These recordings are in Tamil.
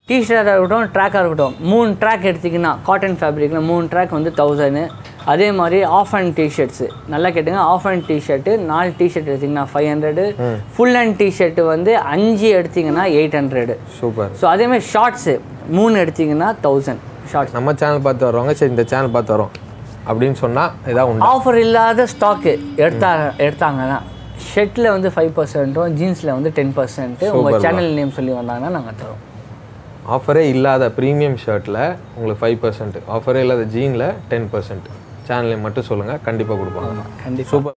டிஷர்ட்டாக இருக்கட்டும் ட்ராக்காக இருக்கட்டும் மூணு ட்ராக் எடுத்திங்கன்னா காட்டன் ஃபேப்ரிக்கில் மூணு ட்ராக் வந்து தௌசண்ட் அதே மாதிரி ஆஃப் அண்ட் டிஷர்ட்ஸு நல்லா கேட்டுங்க ஆஃப் அண்ட் டிஷர்ட்டு நாலு டிஷர்ட் எடுத்திங்கன்னா five hundred full and t-shirt வந்து அஞ்சு எடுத்திங்கன்னா எயிட் ஹண்ட்ரடு சூப்பர் ஸோ அதே மாதிரி ஷார்ட்ஸு மூணு எடுத்திங்கன்னா தௌசண்ட் ஷார்ட்ஸ் நம்ம சேனல் பார்த்து வருவாங்க சரி இந்த சேனல் பார்த்து வரோம் அப்படின்னு சொன்னால் இதான் உண்டு ஆஃபர் இல்லாத ஸ்டாக்கு எடுத்தா எடுத்தாங்கன்னா ஷர்ட்டில் வந்து ஃபைவ் பர்சன்ட்டும் ஜீன்ஸில் வந்து டென் பர்சன்ட்டு உங்கள் சேனல் நேம் சொல்லி வந்தாங்கன்னா நாங்கள் தரோம் ஆஃபரே இல்லாத ப்ரீமியம் ஷர்ட்டில் உங்களுக்கு ஃபைவ் பர்சன்ட் ஆஃபரே இல்லாத ஜீனில் டென் பர்சன்ட் சேனலை மட்டும் சொல்லுங்கள் கண்டிப்பாக கொடுப்பாங்க கண்டிப்பாக சூப்பர்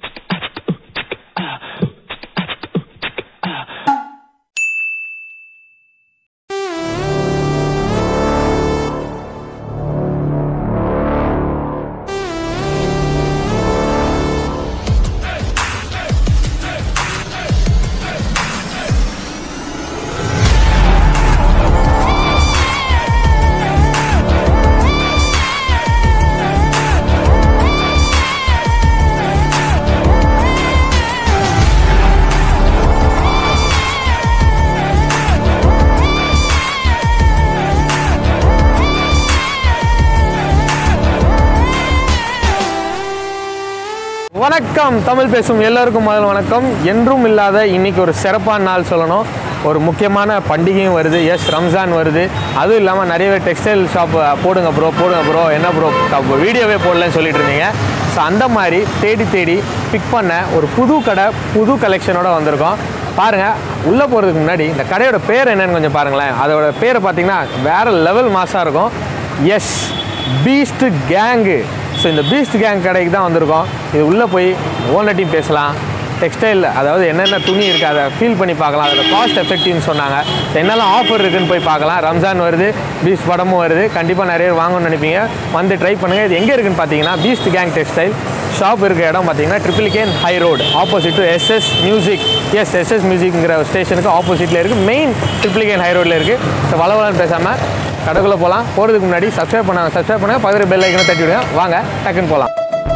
வணக்கம் தமிழ் பேசும் எல்லோருக்கும் முதல் வணக்கம் என்றும் இல்லாத இன்னைக்கு ஒரு சிறப்பான நாள் சொல்லணும் ஒரு முக்கியமான பண்டிகையும் வருது எஸ் ரம்ஜான் வருது அதுவும் இல்லாமல் நிறைய பேர் டெக்ஸ்டைல் ஷாப் போடுங்க ப்ரோ போடுங்க ப்ரோ என்ன ப்ரோ வீடியோவே போடலன்னு சொல்லிட்டு இருந்தீங்க ஸோ அந்த மாதிரி தேடி தேடி பிக் பண்ண ஒரு புது கடை புது கலெக்ஷனோட வந்திருக்கோம் பாருங்கள் உள்ளே போகிறதுக்கு முன்னாடி இந்த கடையோட பேர் என்னன்னு கொஞ்சம் பாருங்களேன் அதோட பேரை பார்த்தீங்கன்னா வேறு லெவல் மாசாக இருக்கும் எஸ் பீஸ்ட் கேங்கு ஸோ இந்த பீஸ்ட் கேங் கடைக்கு தான் வந்திருக்கோம் இது உள்ளே போய் ஓனர்ட்டையும் பேசலாம் டெக்ஸ்டைல் அதாவது என்னென்ன துணி இருக்குது அதை ஃபீல் பண்ணி பார்க்கலாம் அதோட காஸ்ட் எஃபெக்டிவ்னு சொன்னாங்க So என்னெல்லாம் ஆஃபர் இருக்குன்னு போய் பார்க்கலாம் ரம்ஜான் வருது பீஸ்ட் படமும் வருது கண்டிப்பாக நிறைய பேர் வாங்கணும்னு நினைப்பீங்க வந்து ட்ரை பண்ணுங்கள் இது எங்கே இருக்குன்னு பார்த்தீங்கன்னா பீஸ்ட் கேங் டெக்ஸ்டைல் ஷாப் இருக்க இடம் பார்த்தீங்கன்னா Triplicane high road opposite to SS music S SS மியூசிக்ங்கிற ஸ்டேஷனுக்கு ஆப்போசிட்டில் இருக்குது மெயின் ட்ரிபிள் கேன் ஹை ரோடில் இருக்குது ஸோ வளவலன்னு பேசாமல் கடைக்குள்ளே போகலாம் போகிறதுக்கு முன்னாடி சப்ஸ்கிரைப் பண்ணாங்க சப்ஸ்கிரைப் பண்ணுங்க பக்கத்தில் பெல் ஐக்கனை தட்டி விடுங்க வாங்க டக்குன்னு போகலாம்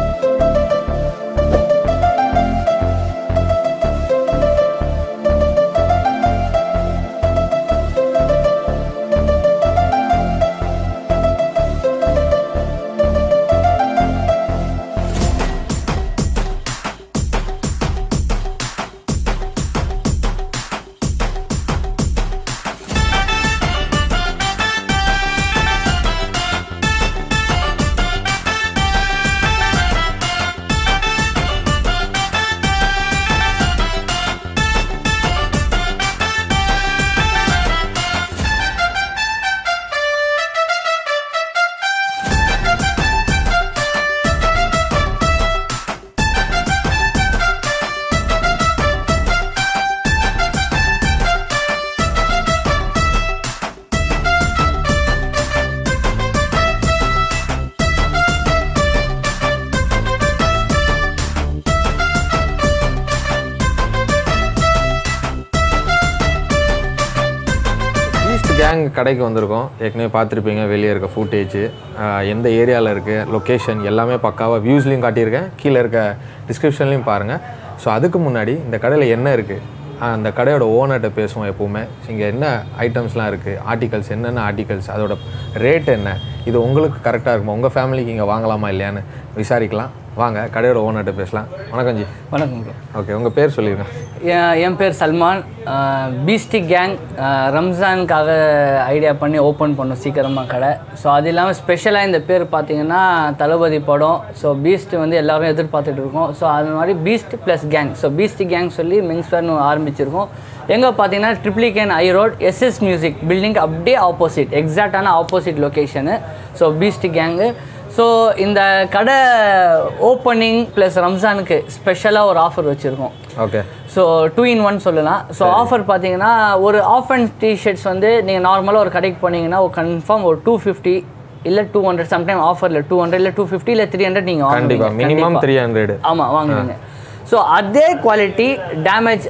ஈஸ்ட் கேங் கடைக்கு வந்திருக்கோம் ஏற்கனவே பார்த்துருப்பீங்க வெளியே இருக்க ஃபுட்டேஜ் எந்த ஏரியாவில் இருக்குது லொக்கேஷன் எல்லாமே பக்காவாக வியூஸ்லையும் காட்டியிருக்கேன் கீழே இருக்க டிஸ்கிரிப்ஷன்லையும் பாருங்கள் ஸோ அதுக்கு முன்னாடி இந்த கடையில் என்ன இருக்குது அந்த கடையோட ஓனர்கிட்ட பேசுவோம் எப்போவுமே இங்கே என்ன ஐட்டம்ஸ்லாம் இருக்குது ஆர்டிகல்ஸ் என்னென்ன ஆர்டிகல்ஸ் அதோட ரேட் என்ன இது உங்களுக்கு கரெக்டாக இருக்குமா உங்கள் ஃபேமிலிக்கு இங்கே வாங்கலாமா இல்லையான்னு விசாரிக்கலாம் வாங்க கடையோட ஓனர்கிட்ட பேசலாம் வணக்கம் ஜி வணக்கம் bro. ஓகே உங்கள் பேர் சொல்லிடுங்க என் என் பேர் சல்மான் பீஸ்டிக் கேங் ரம்ஜானுக்காக ஐடியா பண்ணி ஓப்பன் பண்ணோம் சீக்கிரமாக கடை ஸோ அது இல்லாமல் ஸ்பெஷலாக இந்த பேர் பார்த்தீங்கன்னா தளபதி படம் ஸோ பீஸ்ட் வந்து எல்லாரும் எதிர்பார்த்துட்டு இருக்கோம் ஸோ அது மாதிரி Beast plus gang so Beast gang சொல்லி மென்ஸ்வேர்னு ஆரம்பிச்சிருக்கோம் எங்கே பார்த்தீங்கன்னா Triplicane high road SS music building அப்படியே ஆப்போசிட் எக்ஸாக்டான opposite location so Beast gang so இந்த கடை ஓப்பனிங் ப்ளஸ் ரம்ஜானுக்கு ஸ்பெஷலாக ஒரு ஆஃபர் வச்சுருக்கோம் okay so two in one சொல்லலாம் ஸோ ஆஃபர் பார்த்தீங்கன்னா ஒரு ஆஃப் அண்ட் டிஷர்ட்ஸ் வந்து நீங்கள் நார்மலாக ஒரு கடைக்கு போனீங்கன்னா ஒரு கன்ஃபார்ம் ஒரு டூ ஃபிஃப்டி இல்லை டூ ஹண்ட்ரட் சம்டைம் ஆஃபரில் டூ ஹண்ட்ரட் இல்லை டூ ஃபிஃப்டி இல்லை த்ரீ ஹண்ட்ரட் நீங்கள் கண்டிப்பாக வாங்குவீங்க மினிமம் த்ரீ ஹண்ட்ரட் ஆமாம் வாங்குவீங்க ஸோ அதே குவாலிட்டி டேமேஜ்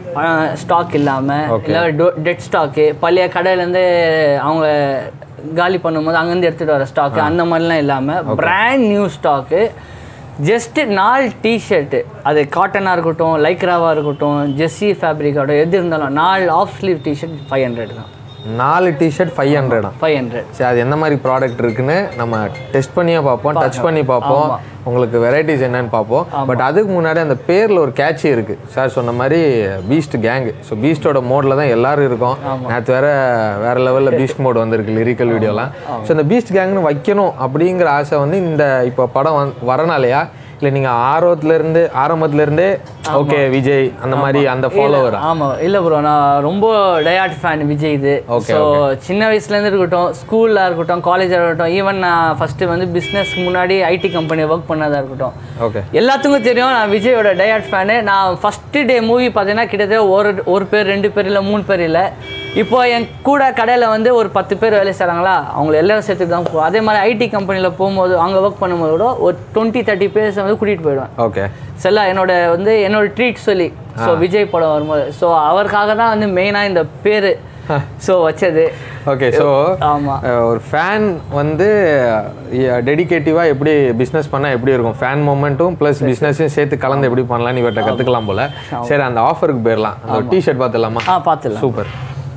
ஸ்டாக் இல்லாமல் இல்லை டெட் ஸ்டாக்கு பழைய கடையிலேருந்து அவங்க காலி பண்ணும்போது அங்கேருந்து எடுத்துகிட்டு வர ஸ்டாக்கு அந்த மாதிரிலாம் இல்லாமல் பிராண்ட் நியூ ஸ்டாக்கு ஜஸ்ட் நாலு டிஷர்ட்டு அது காட்டனாக இருக்கட்டும் லைக்ராவாக இருக்கட்டும் ஜெஸ்ஸி ஃபேப்ரிக்கோட எது இருந்தாலும் நாலு half sleeve t-shirt five hundred தான் நாலு டிஷர்ட் ஃபைவ் ஹண்ட்ரடா ஃபைவ் ஹண்ட்ரட் சரி அது என்ன மாதிரி ப்ராடக்ட் இருக்குன்னு நம்ம டெஸ்ட் பண்ணியே பார்ப்போம் டச் பண்ணி பார்ப்போம் உங்களுக்கு வெரைட்டிஸ் என்னன்னு பார்ப்போம் பட் அதுக்கு முன்னாடி அந்த பேரில் ஒரு கேட்சி இருக்குது சார் சொன்ன மாதிரி பீஸ்ட் கேங் ஸோ பீஸ்டோட மோடில் தான் எல்லாரும் இருக்கோம் நேற்று வேற வேற லெவலில் பீஸ்ட் மோட் வந்திருக்கு லிரிக்கல் வீடியோலாம் ஸோ இந்த பீஸ்ட் கேங்னு வைக்கணும் அப்படிங்கிற ஆசை வந்து இந்த இப்போ படம் வந்து வரனாலையா இல்லை நீங்கள் ஆர்வத்துலேருந்து ஆரம்பத்துலேருந்தே ஓகே விஜய் அந்த மாதிரி அந்த ஃபாலோவர் ஆமா இல்ல ப்ரோ நான் ரொம்ப டயாட் ஃபேன் விஜய் இது Okay, ஸோ சின்ன வயசுல இருந்து இருக்கட்டும் ஸ்கூல்ல இருக்கட்டும் காலேஜாக இருக்கட்டும் ஈவன் நான் ஃபர்ஸ்ட் வந்து பிஸ்னஸ்க்கு முன்னாடி ஐடி கம்பெனி ஒர்க் பண்ணதா இருக்கட்டும் ஓகே எல்லாத்துக்கும் தெரியும் நான் விஜயோட டயாட் ஃபேனு நான் ஃபஸ்ட்டு டே மூவி பார்த்தீங்கன்னா கிட்டத்தட்ட ஒரு ஒரு பேர் ரெண்டு பேர் இல்லை மூணு பேர் இல்லை இப்போ என் கூட கடையில் வந்து ஒரு பத்து பேர் வேலை செய்கிறாங்களா அவங்க எல்லாரும் சேர்த்து தான் போ அதே மாதிரி ஐடி கம்பெனியில் போகும்போது அங்கே ஒர்க் பண்ணும்போது கூட ஒரு டுவெண்ட்டி தேர்ட்டி பேர்ஸ் வந்து கூட்டிகிட்டு போயிடுவேன் ஓகே செல்லா என்னோட வந்து என்னோட ட்ரீட் சொல்லி ஸோ விஜய் படம் வரும்போது ஸோ அவருக்காக தான் வந்து மெயினாக இந்த பேர் ஸோ வச்சது ஓகே ஸோ ஆமாம் ஒரு ஃபேன் வந்து டெடிகேட்டிவாக எப்படி பிஸ்னஸ் பண்ணால் எப்படி இருக்கும் ஃபேன் மூமெண்ட்டும் ப்ளஸ் பிஸ்னஸையும் சேர்த்து கலந்து எப்படி பண்ணலாம்னு இவர்கிட்ட கற்றுக்கலாம் போல சரி அந்த ஆஃபருக்கு போயிடலாம் அந்த டிஷர்ட் பார்த்துடலாமா ஆ பார்த்துலாம் சூப்பர்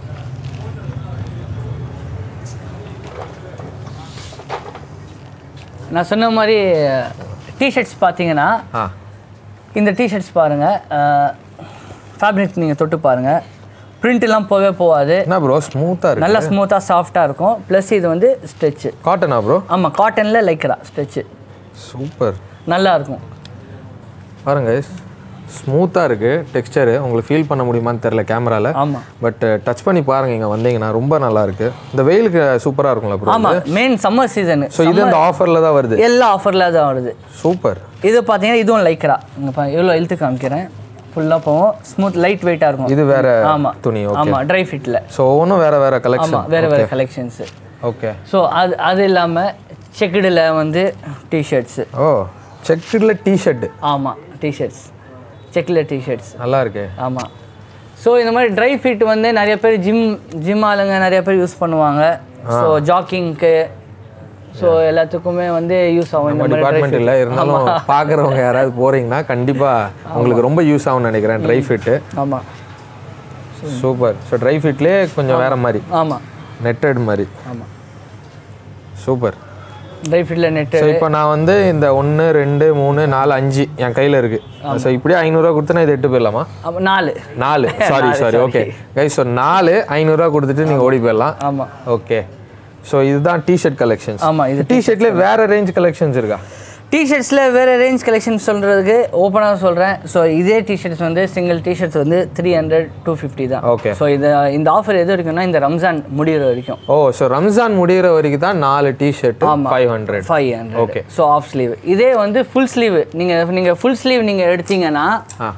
நான் சொன்ன மாதிரி டிஷர்ட்ஸ் பார்த்தீங்கன்னா ஆ இந்த டிஷர்ட்ஸ் பாருங்கள் ஃபேப்ரிக் நீங்கள் தொட்டு பாருங்கள் print எல்லாம் போகவே போகாது என்ன ப்ரோ ஸ்மூத்தாக இருக்கு நல்லா ஸ்மூத்தாக சாஃப்டாக இருக்கும் ப்ளஸ் இது வந்து ஸ்ட்ரெச்சு காட்டனா ப்ரோ ஆமாம் காட்டனில் லைக்ரா ஸ்ட்ரெச்சு சூப்பர் நல்லா இருக்கும் பாருங்க ஸ்மூத்தாக இருக்கு டெக்ஸ்டரு உங்களுக்கு ஃபீல் பண்ண முடியுமான்னு தெரில கேமரால ஆமாம் பட் டச் பண்ணி பாருங்க இங்கே வந்தீங்கன்னா ரொம்ப நல்லா இருக்கு இந்த வெயிலுக்கு சூப்பராக இருக்கும்ல ப்ரோ ஆமாம் மெயின் சம்மர் சீசனு ஸோ இது இந்த ஆஃபரில் தான் வருது எல்லா ஆஃபரில் தான் வருது சூப்பர் இது பார்த்தீங்கன்னா இதுவும் லைக்ரா இங்கே பா எவ்வளோ இழுத்து காமிக்கிறேன் ஃபுல்லாக போகும் ஸ்மூத் லைட் வெயிட்டாக இருக்கும் இது வேற ஆமாம் துணி ஓகே ஆமாம் ட்ரை ஃபிட்டில் ஸோ ஒவ்வொன்றும் வேற வேற கலெக்ஷன் ஆமாம் வேறு வேறு கலெக்ஷன்ஸு ஓகே ஸோ அது அது இல்லாமல் செக்குடில் வந்து டிஷர்ட்ஸு ஓ செக்குடில் டிஷர்ட்டு ஆமாம் டிஷர்ட்ஸ் செக்கில் டிஷர்ட்ஸ் நல்லா இருக்கு ஆமாம் ஸோ இந்த மாதிரி ட்ரை ஃபிட் வந்து நிறைய பேர் ஜிம் ஜிம் ஆளுங்க நிறைய பேர் யூஸ் பண்ணுவாங்க ஸோ ஜாக்கிங்க்கு ஸோ எல்லாத்துக்குமே வந்து யூஸ் ஆகும் இந்த நம்ம மாதிரி டிபார்ட்மெண்ட் இல்லை இருந்தாலும் பார்க்குறவங்க யாராவது போறீங்கன்னா கண்டிப்பாக உங்களுக்கு ரொம்ப யூஸ் ஆகும்னு நினைக்கிறேன் ட்ரை ஃபிட்டு ஆமாம் சூப்பர் ஸோ ட்ரை ஃபிட்லேயே கொஞ்சம் வேற மாதிரி ஆமாம் நெட்டட் மாதிரி ஆமாம் சூப்பர் ட்ரை ஃபிட்டில் நெட்டு ஸோ இப்போ நான் வந்து இந்த ஒன்று ரெண்டு மூணு நாலு அஞ்சு என் கையில் இருக்கு ஸோ இப்படியே ஐநூறுரூவா கொடுத்து நான் இதை எட்டு போயிடலாமா நாலு நாலு sorry sorry okay guys so நாலு ஐநூறுரூவா கொடுத்துட்டு நீங்கள் ஓடி போயிடலாம் ஆமாம் ஓகே ஸோ இதுதான் டிஷர்ட் கலெக்ஷன்ஸ் ஆமாம் இது டிஷர்ட்ல வேற ரேஞ்ச் கலெக்ஷன்ஸ் இருக்கா டிஷர்ட்ஸில் வேறு ரேஞ்ச் கலெக்ஷன் சொல்கிறதுக்கு ஓப்பனாக சொல்கிறேன் ஸோ இதே டிஷர்ட்ஸ் வந்து சிங்கிள் டிஷர்ட்ஸ் வந்து த்ரீ ஹண்ட்ரட் டூ ஃபிஃப்டி தான் ஓகே ஸோ இது இந்த ஆஃபர் எது வரைக்கும்னா இந்த ரம்ஜான் முடிகிற வரைக்கும் ஓ ஸோ ரம்ஜான் முடிகிற வரைக்கும் தான் நாலு t-shirt five hundred five hundred okay so half sleeve இதே வந்து ஃபுல் ஸ்லீவ் நீங்கள் நீங்கள் ஃபுல் ஸ்லீவ் நீங்கள் எடுத்தீங்கன்னா ஆ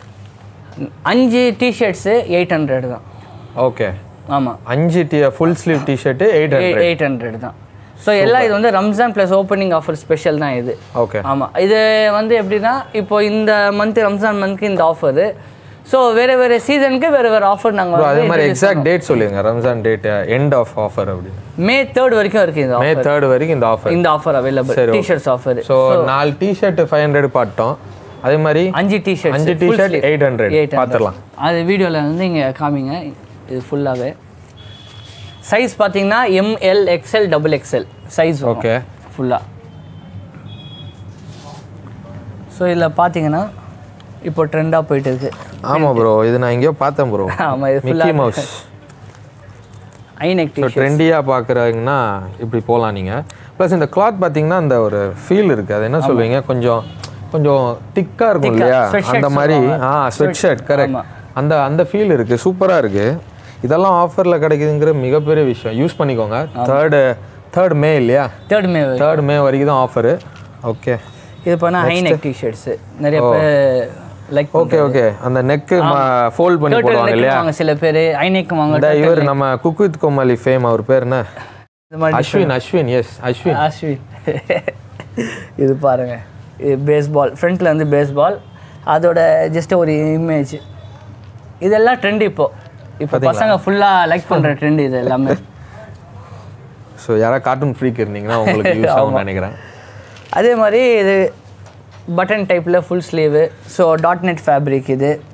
அஞ்சு டிஷர்ட்ஸு எயிட் ஹண்ட்ரட் தான் ஓகே ஆமாம் அஞ்சு டி full sleeve t-shirt eight hundred eight hundred தான் ஸோ எல்லாம் இது வந்து Ramzan plus opening offer special தான் இது ஓகே ஆமாம் இது வந்து எப்படின்னா இப்போ இந்த மந்த் ரம்ஜான் மந்த்க்கு இந்த ஆஃபரு ஸோ வேறு வேறு சீசனுக்கு வேறு வேறு ஆஃபர் நாங்கள் அதே வந்து மாதிரி எக்ஸாக்ட் டேட் சொல்லுங்க Ramzan date end of offer அப்படின்னு மே தேர்ட் வரைக்கும் இருக்குது இந்த மே தேர்ட் வரைக்கும் இந்த ஆஃபர் இந்த ஆஃபர் அவைலபிள் சரி, okay. டிஷர்ட்ஸ் ஆஃபர் ஸோ நாலு டிஷர்ட் ஃபைவ் ஹண்ட்ரட் பார்த்தோம் அதே மாதிரி அஞ்சு டிஷர்ட் அஞ்சு டிஷர்ட் எயிட் ஹண்ட்ரட் பார்த்துடலாம் அது வீடியோவில் வந்து இங்கே காமிங்க இது ஃபுல்லாகவே சைஸ் பார்த்தீங்கன்னா M L XL double XL size okay ஃபுல்லாக ஸோ இதில் பார்த்தீங்கன்னா இப்போ ட்ரெண்டாக போயிட்டு இருக்கு ஆமாம் ப்ரோ இது நான் எங்கேயோ பார்த்தேன் ப்ரோ ஆமாம் இது மிக்கி ஃபுல்லாக மவுஸ் ஐநெக் ஸோ ட்ரெண்டியாக பார்க்குறாங்கன்னா இப்படி போகலாம் நீங்கள் ப்ளஸ் இந்த கிளாத் பார்த்தீங்கன்னா அந்த ஒரு ஃபீல் இருக்குது அது என்ன சொல்லுவீங்க கொஞ்சம் கொஞ்சம் திக்காக இருக்கும் Thick-ஆ, இல்லையா sweat shirt அந்த மாதிரி சொல்லுவாங்க. ஆ ஸ்வெட் ஷர்ட் கரெக்ட் ஆமா. அந்த அந்த ஃபீல் இருக்குது சூப்பராக இருக்குது இதெல்லாம் ஆஃபரில் கிடைக்குதுங்கிற மிகப்பெரிய விஷயம் யூஸ் பண்ணிக்கோங்க தேர்டு தேர்ட் மே இல்லையா தேர்ட் மே தேர்ட் மே வரைக்கும் தான் ஆஃபரு ஓகே இது பண்ணால் ஹைநெக் டிஷர்ட்ஸு நிறைய பேர் லைக் ஓகே ஓகே அந்த நெக்கு ஃபோல்ட் பண்ணி போடுவாங்க இல்லையா வாங்க சில பேர் ஐநெக் வாங்க இந்த இவர் நம்ம குக் வித் கோமாளி ஃபேம் அவர் பேர் என்ன இந்த மாதிரி அஸ்வின் அஸ்வின் எஸ் அஸ்வின் அஸ்வின் இது பாருங்க இது பேஸ்பால் ஃப்ரண்ட்டில் வந்து பேஸ்பால் அதோட ஜஸ்ட் ஒரு இமேஜ் இதெல்லாம் ட்ரெண்ட் இப்போ இப்போ பசங்க ஃபுல்லாக லைக் பண்ணுற ட்ரெண்ட் இது எல்லாமே ஸோ யாராவது கார்ட்டூன் ஃப்ரீக் இருந்தீங்கன்னா உங்களுக்கு யூஸ் ஆகும்னு நினைக்கிறேன் அதே மாதிரி இது பட்டன் டைப்பில் full sleeve so dot net fabric இது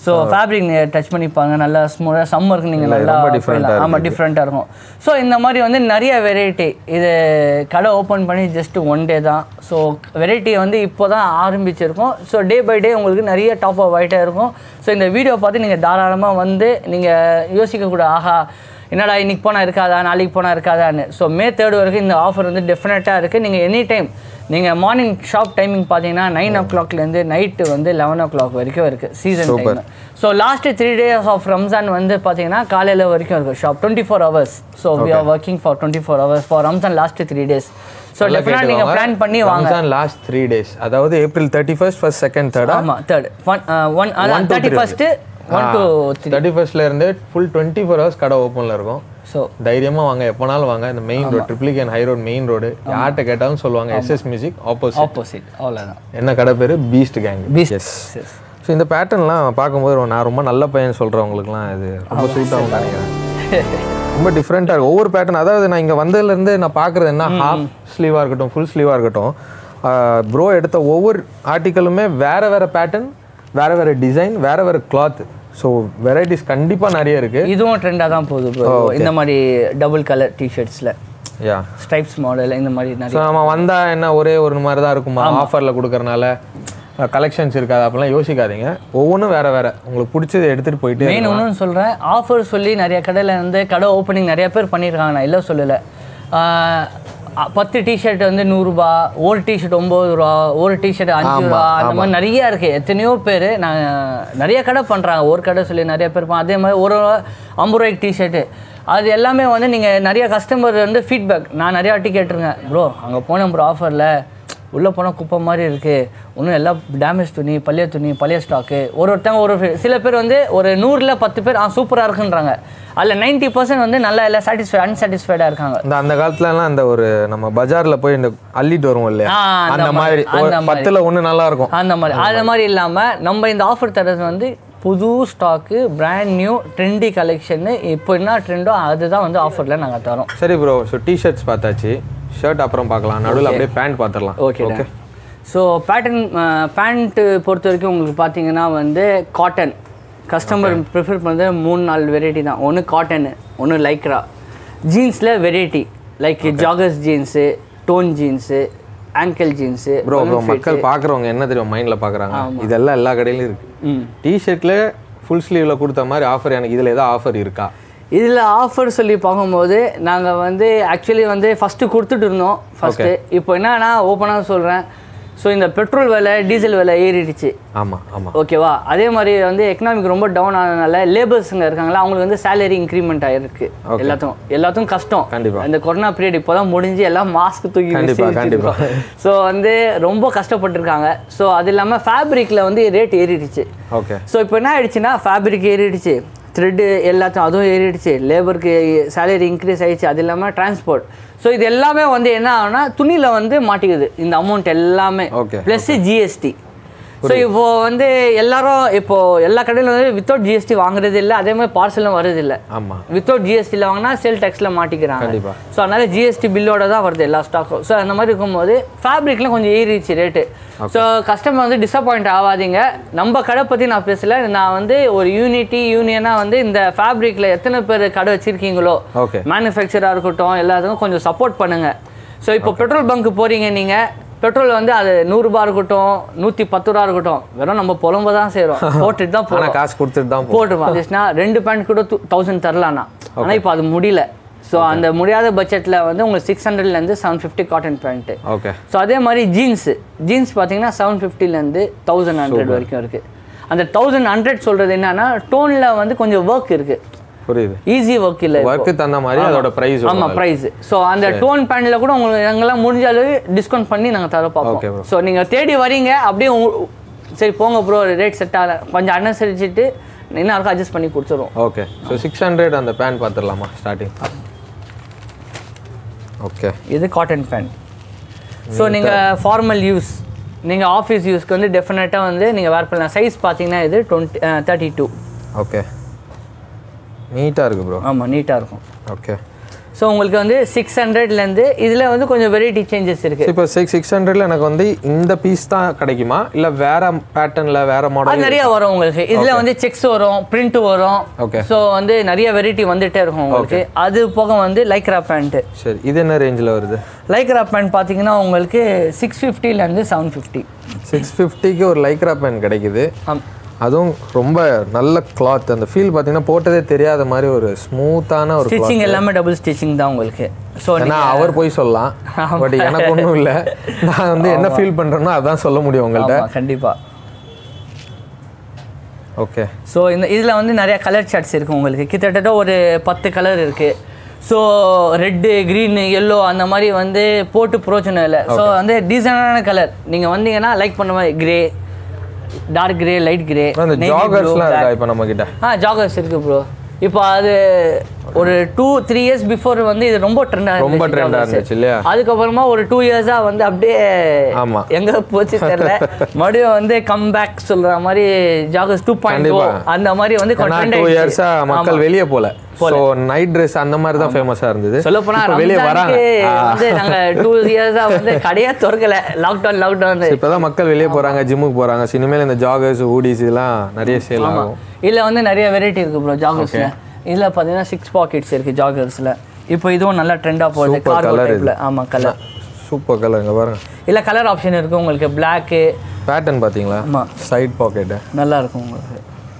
ஸோ ஃபேப்ரிக் நீங்கள் டச் பண்ணி பாருங்க நல்லா ஸ்மூத்தாக சம்மருக்கு நீங்கள் நல்லா ரொம்ப different ஆ ஆமாம் டிஃப்ரெண்ட்டாக இருக்கும் ஸோ இந்த மாதிரி வந்து நிறைய வெரைட்டி இது கடை ஓப்பன் பண்ணி ஜஸ்ட் ஒன் டே தான் ஸோ வெரைட்டி வந்து இப்போ தான் ஆரம்பிச்சிருக்கோம் ஸோ டே பை டே உங்களுக்கு நிறைய டாப் அப் ஆகிட்டே இருக்கும் ஸோ இந்த வீடியோ பார்த்து நீங்கள் தாராளமாக வந்து நீங்கள் யோசிக்கக்கூடாது ஆஹா என்னடா இன்னைக்கு போனால் இருக்காதா நாளைக்கு போனால் இருக்காதான்னு ஸோ மே தேர்ட் வரைக்கும் இந்த ஆஃபர் வந்து டெஃபினட்டாக இருக்குது நீங்கள் எனி டைம் நீங்கள் மார்னிங் ஷாப் டைமிங் பார்த்தீங்கன்னா நைன் ஓ கிளாக்லேருந்து நைட்டு வந்து லெவன் ஓ கிளாக் வரைக்கும் இருக்குது season time so last three days of Ramzan வந்து பார்த்தீங்கன்னா காலையில் வரைக்கும் இருக்குது shop twenty four hours so we are working for twenty four hours for Ramzan last three days so டெஃபினட்டாக நீங்கள் பிளான் பண்ணி வாங்க லாஸ்ட் த்ரீ டேஸ் அதாவது April thirty first first second தேர்டா ஆமாம் third one one One to thirty three first one two three thirty ஃபர்ஸ்ட்ல இருந்து ஃபுல் டுவெண்ட்டி ஃபோர் ஹவர்ஸ் கடை ஓப்பன்ல இருக்கும் ஸோ தைரியமா வாங்க எப்போனாலும் வாங்க இந்த main road Triplicane high road main road யார்கிட்ட கேட்டாலும் சொல்லுவாங்க எஸ்எஸ் மியூசிக் ஆப்போசிட் ஆப்போசிட் அவ்வளோதான் என்ன கடை பேரு beast gang Beast. Yes so இந்த பேட்டர்ன்லாம் பார்க்கும்போது நான் ரொம்ப நல்ல பையன் சொல்கிறவங்களுக்குலாம் இது ரொம்ப சூட் ஆகும் நினைக்கிறேன் ரொம்ப டிஃப்ரெண்ட்டாக இருக்கும் ஒவ்வொரு பேட்டர்ன் அதாவது நான் இங்கே வந்ததுலேருந்து நான் பார்க்குறது என்ன ஹாஃப் ஸ்லீவாக இருக்கட்டும் ஃபுல் ஸ்லீவாக இருக்கட்டும் ப்ரோ எடுத்த ஒவ்வொரு ஆர்டிக்கலுமே வேற வேற பேட்டர்ன் வேற வேற டிசைன் வேற வேற கிளாத் ஸோ வெரைட்டிஸ் கண்டிப்பாக நிறைய இருக்கு இதுவும் ட்ரெண்டாக தான் போகுது bro. இந்த மாதிரி டபுள் கலர் டிஷர்ட்ஸில் யா ஸ்ட்ரைப்ஸ் மாடல் இந்த மாதிரி ஸோ நிறைய நம்ம வந்தால் என்ன ஒரே ஒரு மாதிரி தான் இருக்குமா ஆஃபரில் கொடுக்கறனால கலெக்ஷன்ஸ் இருக்காது அப்படிலாம் யோசிக்காதீங்க ஒவ்வொன்றும் வேற வேற உங்களுக்கு பிடிச்சதை எடுத்துகிட்டு போயிட்டு மெயின் ஒன்றும் சொல்கிறேன் ஆஃபர் சொல்லி நிறைய கடையில் வந்து கடை ஓப்பனிங் நிறைய பேர் பண்ணியிருக்காங்க நான் இல்லை சொல்லலை ஆஹ் அ- பத்து டிஷர்ட் வந்து நூறுரூபா ஒரு டிஷர்ட் ஒம்பது ரூபா ஒரு டிஷர்ட் அஞ்சு ரூபா அந்த மாதிரி நிறைய இருக்குது எத்தனையோ பேர் நான் நிறைய கடை பண்ணுறாங்க ஒரு கடை சொல்லி நிறைய பேர் பண்~ அதே மாதிரி ஒரு ஐம்பது ரூபாய்க்கு டிஷர்ட்டு அது எல்லாமே வந்து நீங்கள் நிறைய கஸ்டமர் வந்து ஃபீட்பேக் நான் நிறைய வாட்டி கேட்டிருக்கேன் ப்ரோ அங்கே போனேன் ப்ரோ ஆஃபரில் உள்ளே போனால் குப்பை மாதிரி இருக்குது இன்னும் எல்லாம் டேமேஜ் துணி பழைய துணி பழைய ஸ்டாக்கு ஒரு ஒருத்தங்க ஒரு சில பேர் வந்து ஒரு நூறில் பத்து பேர் ஆ சூப்பராக இருக்குன்றாங்க அதில் நைன்ட்டி பர்சன்ட் வந்து நல்லா இல்லை சாட்டிஸ்ஃபை அன்சாட்டிஸ்ஃபைடாக இருக்காங்க இந்த அந்த காலத்துலலாம் அந்த ஒரு நம்ம பஜார்ல போய் இந்த அள்ளிட்டு வருவோம் இல்லையா ஆ, அந்த அந்த மாதிரி, மாதிரி ஒரு அந்த மாதிரி. பத்துல ஒண்ணு நல்லா இருக்கும் அந்த மாதிரி அது மாதிரி இல்லாமல் நம்ம இந்த ஆஃபர் தரது வந்து புது ஸ்டாக்கு பிராண்ட் நியூ ட்ரெண்டி கலெக்ஷன்னு இப்போ என்ன ட்ரெண்டோ அதுதான் வந்து ஆஃபரில் நாங்கள் தரோம் சரி ப்ரோ ஸோ டிஷர்ட்ஸ் பார்த்தாச்சு ஷர்ட் அப்புறம் பார்க்கலாம் நடுவில் அப்படியே பேண்ட் பார்த்துடலாம் okay okay so pattern pant பொறுத்த வரைக்கும் உங்களுக்கு பார்த்தீங்கன்னா வந்து காட்டன் கஸ்டமர் ப்ரிஃபர் பண்ணுறது மூணு நாலு வெரைட்டி தான் ஒன்று காட்டனு ஒன்று லைக்ரா ஜீன்ஸில் variety like joggers jeans tone jeans ankle jeans bro bro மக்கள் பார்க்குறவங்க என்ன தெரியும் மைண்ட்ல பார்க்குறாங்க இதெல்லாம் எல்லா கடையிலும் இருக்கு ம் டிஷர்ட்ல ஃபுல் ஸ்லீவ்ல கொடுத்த மாதிரி ஆஃபர் எனக்கு இதுல ஏதாவது ஆஃபர் இருக்கா இதில் ஆஃபர் சொல்லி பார்க்கும்போது நாங்கள் வந்து ஆக்சுவலி வந்து ஃபஸ்ட்டு கொடுத்துட்டு இருந்தோம் ஃபஸ்ட்டு இப்போ என்னன்னா ஓப்பனாக சொல்கிறேன் ஸோ இந்த பெட்ரோல் விலை டீசல் விலை ஏறிடுச்சு ஆமா ஆமா ஓகேவா அதே மாதிரி வந்து எக்கனாமிக் ரொம்ப டவுன் ஆனதுனால லேபர்ஸுங்க இருக்காங்களா அவங்களுக்கு வந்து சேலரி இன்க்ரிமெண்ட் ஆயிருக்கு எல்லாத்துக்கும் எல்லாத்துக்கும் கஷ்டம் கண்டிப்பா. இந்த கொரோனா பீரியட் இப்போதான் முடிஞ்சு எல்லாம் மாஸ்க் தூக்கி கண்டிப்பா, கண்டிப்பா. ஸோ வந்து ரொம்ப கஷ்டப்பட்டிருக்காங்க ஸோ அது இல்லாமல் ஃபேப்ரிக்கில் வந்து ரேட் ஏறிடுச்சு ஓகே ஸோ இப்போ என்ன ஆயிடுச்சுன்னா ஃபேப்ரிக் ஏறிடுச்சு த்ரெட்டு எல்லாத்தையும் அதுவும் ஏறிடுச்சு லேபருக்கு சேலரி இன்க்ரீஸ் ஆயிடுச்சு அது இல்லாமல் டிரான்ஸ்போர்ட் ஸோ இது எல்லாமே வந்து என்ன ஆகுனா துணியில் வந்து மாட்டிக்குது இந்த அமௌண்ட் எல்லாமே Okay, ப்ளஸ் ஜிஎஸ்டி ஸோ இப்போ வந்து எல்லாரும் இப்போ எல்லா கடையிலும் வந்து வித்தவுட் ஜிஎஸ்டி வாங்குறது இல்லை அதே மாதிரி பார்சலும் வருது இல்லை ஆமா வித்தவுட் ஜிஎஸ்டியில் வாங்கினா சேல் டேக்ஸில் மாட்டிக்கிறாங்க கண்டிப்பா. ஸோ அதனால ஜிஎஸ்டி பில்லோட தான் வருது எல்லா ஸ்டாக்கும் ஸோ அந்த மாதிரி இருக்கும்போது ஃபேப்ரிக்லாம் கொஞ்சம் ஏறிடுச்சு ரேட்டு ஸோ கஸ்டமர் வந்து டிசப்பாயிண்ட் ஆகாதீங்க நம்ம கடை பற்றி நான் பேசல நான் வந்து ஒரு யூனிட்டி யூனியனாக வந்து இந்த ஃபேப்ரிக்கில் எத்தனை பேர் கடை வச்சுருக்கீங்களோ ஓகே மேனுஃபேக்சராக இருக்கட்டும் எல்லாத்துக்கும் கொஞ்சம் சப்போர்ட் பண்ணுங்கள் ஸோ இப்போ பெட்ரோல் பங்க் போகிறீங்க நீங்கள் பெட்ரோல் வந்து அது நூறுரூபா இருக்கட்டும் நூற்றி பத்து ரூபா இருக்கட்டும் வெறும் நம்ம புலம்ப தான் செய்கிறோம் போட்டுட்டு தான் ஆனா போகிறோம் காசு கொடுத்துட்டு தான் போ போட்டுருமா வந்துச்சுன்னா ரெண்டு பேண்ட் கூட தௌசண்ட் தரலாம்னா ஆனால் இப்போ அது முடியல ஸோ அந்த முடியாத பட்ஜெட்டில் வந்து உங்களுக்கு சிக்ஸ் ஹண்ட்ரட்லேருந்து seven fifty cotton pant okay so அதே மாதிரி ஜீன்ஸு ஜீன்ஸ் பார்த்தீங்கன்னா செவன் ஃபிஃப்டிலேருந்து தௌசண்ட் ஹண்ட்ரட் வரைக்கும் இருக்குது அந்த தௌசண்ட் ஹண்ட்ரட் சொல்கிறது என்னன்னா டோனில் வந்து கொஞ்சம் ஒர்க் இருக்குது புரியுது ஈஸி ஒர்க் இல்லை ஒர்க்கு தகுந்த மாதிரி அதோட ப்ரைஸ் ஆமாம் ப்ரைஸ் ஸோ அந்த டோன் பேண்ட்ல கூட உங்களுக்கு எங்கெல்லாம் முடிஞ்ச அளவு டிஸ்கவுண்ட் பண்ணி நாங்கள் தர Okay, bro. பார்ப்போம் ஸோ நீங்கள் தேடி வரீங்க அப்படியே உங்க- சரி போங்க ப்ரோ ரேட் செட் ஆகல கொஞ்சம் அனுசரிச்சுட்டு என்ன இருக்கோ அட்ஜஸ்ட் பண்ணி கொடுத்துருவோம் ஓகே ஸோ சிக்ஸ் ஹண்ட்ரட் அந்த பேண்ட் பார்த்துடலாமா ஸ்டார்டிங் ஓகே இது காட்டன் பேண்ட் ஸோ நீங்கள் ஃபார்மல் யூஸ் நீங்கள் ஆஃபீஸ் யூஸ்க்கு வந்து டெஃபினட்டாக வந்து நீங்கள் வேர் பண்ணலாம் சைஸ் பார்த்தீங்கன்னா இது டுவெண்ட்டி தேர்ட்டி டூ ஓகே நீட்டாக இருக்கு ப்ரோ ஆமாம் நீட்டாக இருக்கும் ஓகே ஸோ உங்களுக்கு வந்து சிக்ஸ் ஹண்ட்ரட்லேருந்து இதில் வந்து கொஞ்சம் வெரைட்டி சேஞ்சஸ் இருக்குது இப்போ சிக்ஸ் சிக்ஸ் ஹண்ட்ரட்ல எனக்கு வந்து இந்த பீஸ் தான் கிடைக்குமா இல்லை வேற பேட்டர்னில் வேற அது மாடல் நிறைய வரும் உங்களுக்கு இதுல வந்து செக்ஸ் வரும் பிரிண்ட் வரும் Okay. ஸோ வந்து நிறைய வெரைட்டி வந்துட்டே இருக்கும் உங்களுக்கு அது போக வந்து லைக்ரா பேண்ட் சரி இது என்ன ரேஞ்சில் வருது லைக்ரா பேண்ட் பார்த்தீங்கன்னா உங்களுக்கு சிக்ஸ் ஃபிஃப்டிலேருந்து செவன் ஃபிஃப்டி சிக்ஸ் ஃபிஃப்டிக்கு ஒரு லைக்ரா பேன் கிடைக்குது அதுவும் ரொம்ப நல்ல கிளாத் அந்த ஃபீல் பார்த்தீங்கன்னா போட்டதே தெரியாத மாதிரி ஒரு ஸ்மூத்தான ஒரு cloth. ஸ்டிச்சிங் எல்லாமே டபுள் ஸ்டிச்சிங் தான் உங்களுக்கு ஸோ ஏன்னா அவர் போய் சொல்லலாம் பட் எனக்கு ஒன்றும் இல்லை நான் வந்து என்ன ஃபீல் பண்ணுறேனோ அதான் சொல்ல முடியும் உங்கள்கிட்ட கண்டிப்பா ஓகே ஸோ இந்த இதில் வந்து நிறைய கலர் சார்ட்ஸ் இருக்குது உங்களுக்கு கிட்டத்தட்ட ஒரு பத்து கலர் இருக்குது ஸோ ரெட்டு க்ரீனு எல்லோ அந்த மாதிரி வந்து போட்டு பிரோச்சனம் இல்லை ஸோ வந்து டீசெண்டான கலர் நீங்கள் வந்தீங்கன்னா லைக் பண்ண மாதிரி grey dark grey light grey அந்த ஜாகர்ஸ்லாம் இருக்கா இப்போ நம்ம கிட்ட ஆ ஜாகர்ஸ் இருக்குது ப்ரோ இப்போ அது ஒரு டூ த்ரீ இயர்ஸ் பிஃபோர் வந்து இது ரொம்ப ட்ரெண்டாக ரொம்ப ட்ரெண்டாக இருந்துச்சு இல்லையா அதுக்கப்புறமா ஒரு டூ இயர்ஸாக வந்து அப்படியே ஆமா. எங்க போச்சு தெரியல மறுபடியும் வந்து கம் பேக் சொல்ற மாதிரி ஜாகர்ஸ் டூ பாயிண்ட் கண்டிப்பா. அந்த மாதிரி வந்து ஏன்னா trend டூ ஆயிடுச்சு. இயர்ஸா மக்கள் ஆமா. வெளியே போல ஸோ நைட் ட்ரெஸ் அந்த மாதிரி தான் ஃபேமஸாக இருந்தது சொல்லப் போனா இப்போ வெளியே வராங்க ரம்ஜானுக்கு வந்து நாங்க டூ இயர்ஸா வந்து கடையே திறக்கல லாக்டவுன் லாக்டவுன் இப்போதான் மக்கள் வெளியே போறாங்க ஜிம்முக்கு போறாங்க ஸோ இனிமேல் இந்த ஜாகர்ஸ் ஊடிஸ் இதெல்லாம் நிறைய சேல் ஆகும் இதுல வந்து நிறைய வெரைட்டி இருக்கு ப்ரோ ஜாகர்ஸ்ல இதுல பாத்தீங்கன்னா சிக்ஸ் பாக்கெட்ஸ் இருக்கு ஜாகர்ஸ்ல இப்போ இதுவும் நல்லா ட்ரெண்டா போகுது Super கார்கோ colour டைப்ல ஆமா கலர் சூப்பர் கலர் இங்க பாருங்க இல்ல கலர் ஆப்ஷன் இருக்கு உங்களுக்கு Black பேட்டர்ன் பாத்தீங்களா ஆமா சைட் பாக்கெட்டு நல்லா இருக்கும் உங்களுக்கு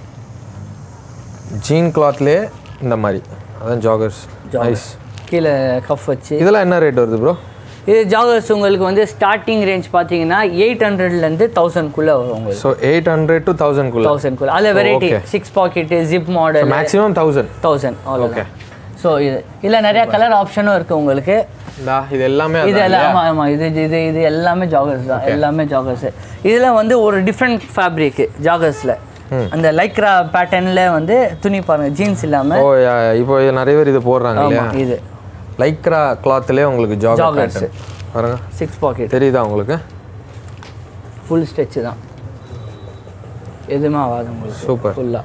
ஜீன் கிளாத்லேயே இந்த மாதிரி அதான் ஜாகர்ஸ் நைஸ் கீழே கஃப் வச்சு இதெல்லாம் என்ன ரேட் வருது ப்ரோ இது ஜாகர்ஸ் உங்களுக்கு வந்து ஸ்டார்டிங் ரேஞ்ச் பார்த்தீங்கன்னா எயிட் ஹண்ட்ரட்லேருந்து தௌசண்ட்குள்ளே வரும் உங்களுக்கு ஸோ எயிட் ஹண்ட்ரட் டு தௌசண்ட்குள்ள தௌசண்ட்குள்ளே அதில் variety six pocket zip model maximum thousand thousand அவ்வளோ ஸோ இது இதில் நிறைய கலர் ஆப்ஷனும் இருக்குது உங்களுக்கு இந்தா இது எல்லாமே இது அதான் எல்லாம் ஆமாம் ஆமாம் இது இது இது எல்லாமே ஜாகர்ஸ் தான் எல்லாமே ஜாகர்ஸ் இதில் வந்து ஒரு டிஃப்ரெண்ட் ஃபேப்ரிக்கு ஜாகர்ஸில் அந்த லைக்ரா பேட்டர்னில் வந்து துணி பாருங்க ஜீன்ஸ் இல்லாமல் ஓ யா, இப்போ இது நிறைய பேர் இது போடுறாங்க இல்லையா ஆமாம் இது லைக்ரா கிளாத்லேயே உங்களுக்கு ஜாகர் Joggers. பேட்டர்ன் பாருங்க சிக்ஸ் பாக்கெட் தெரியுதா உங்களுக்கு ஃபுல் ஸ்ட்ரெச் தான் எதுவுமே ஆகாது உங்களுக்கு சூப்பர் ஃபுல்லாக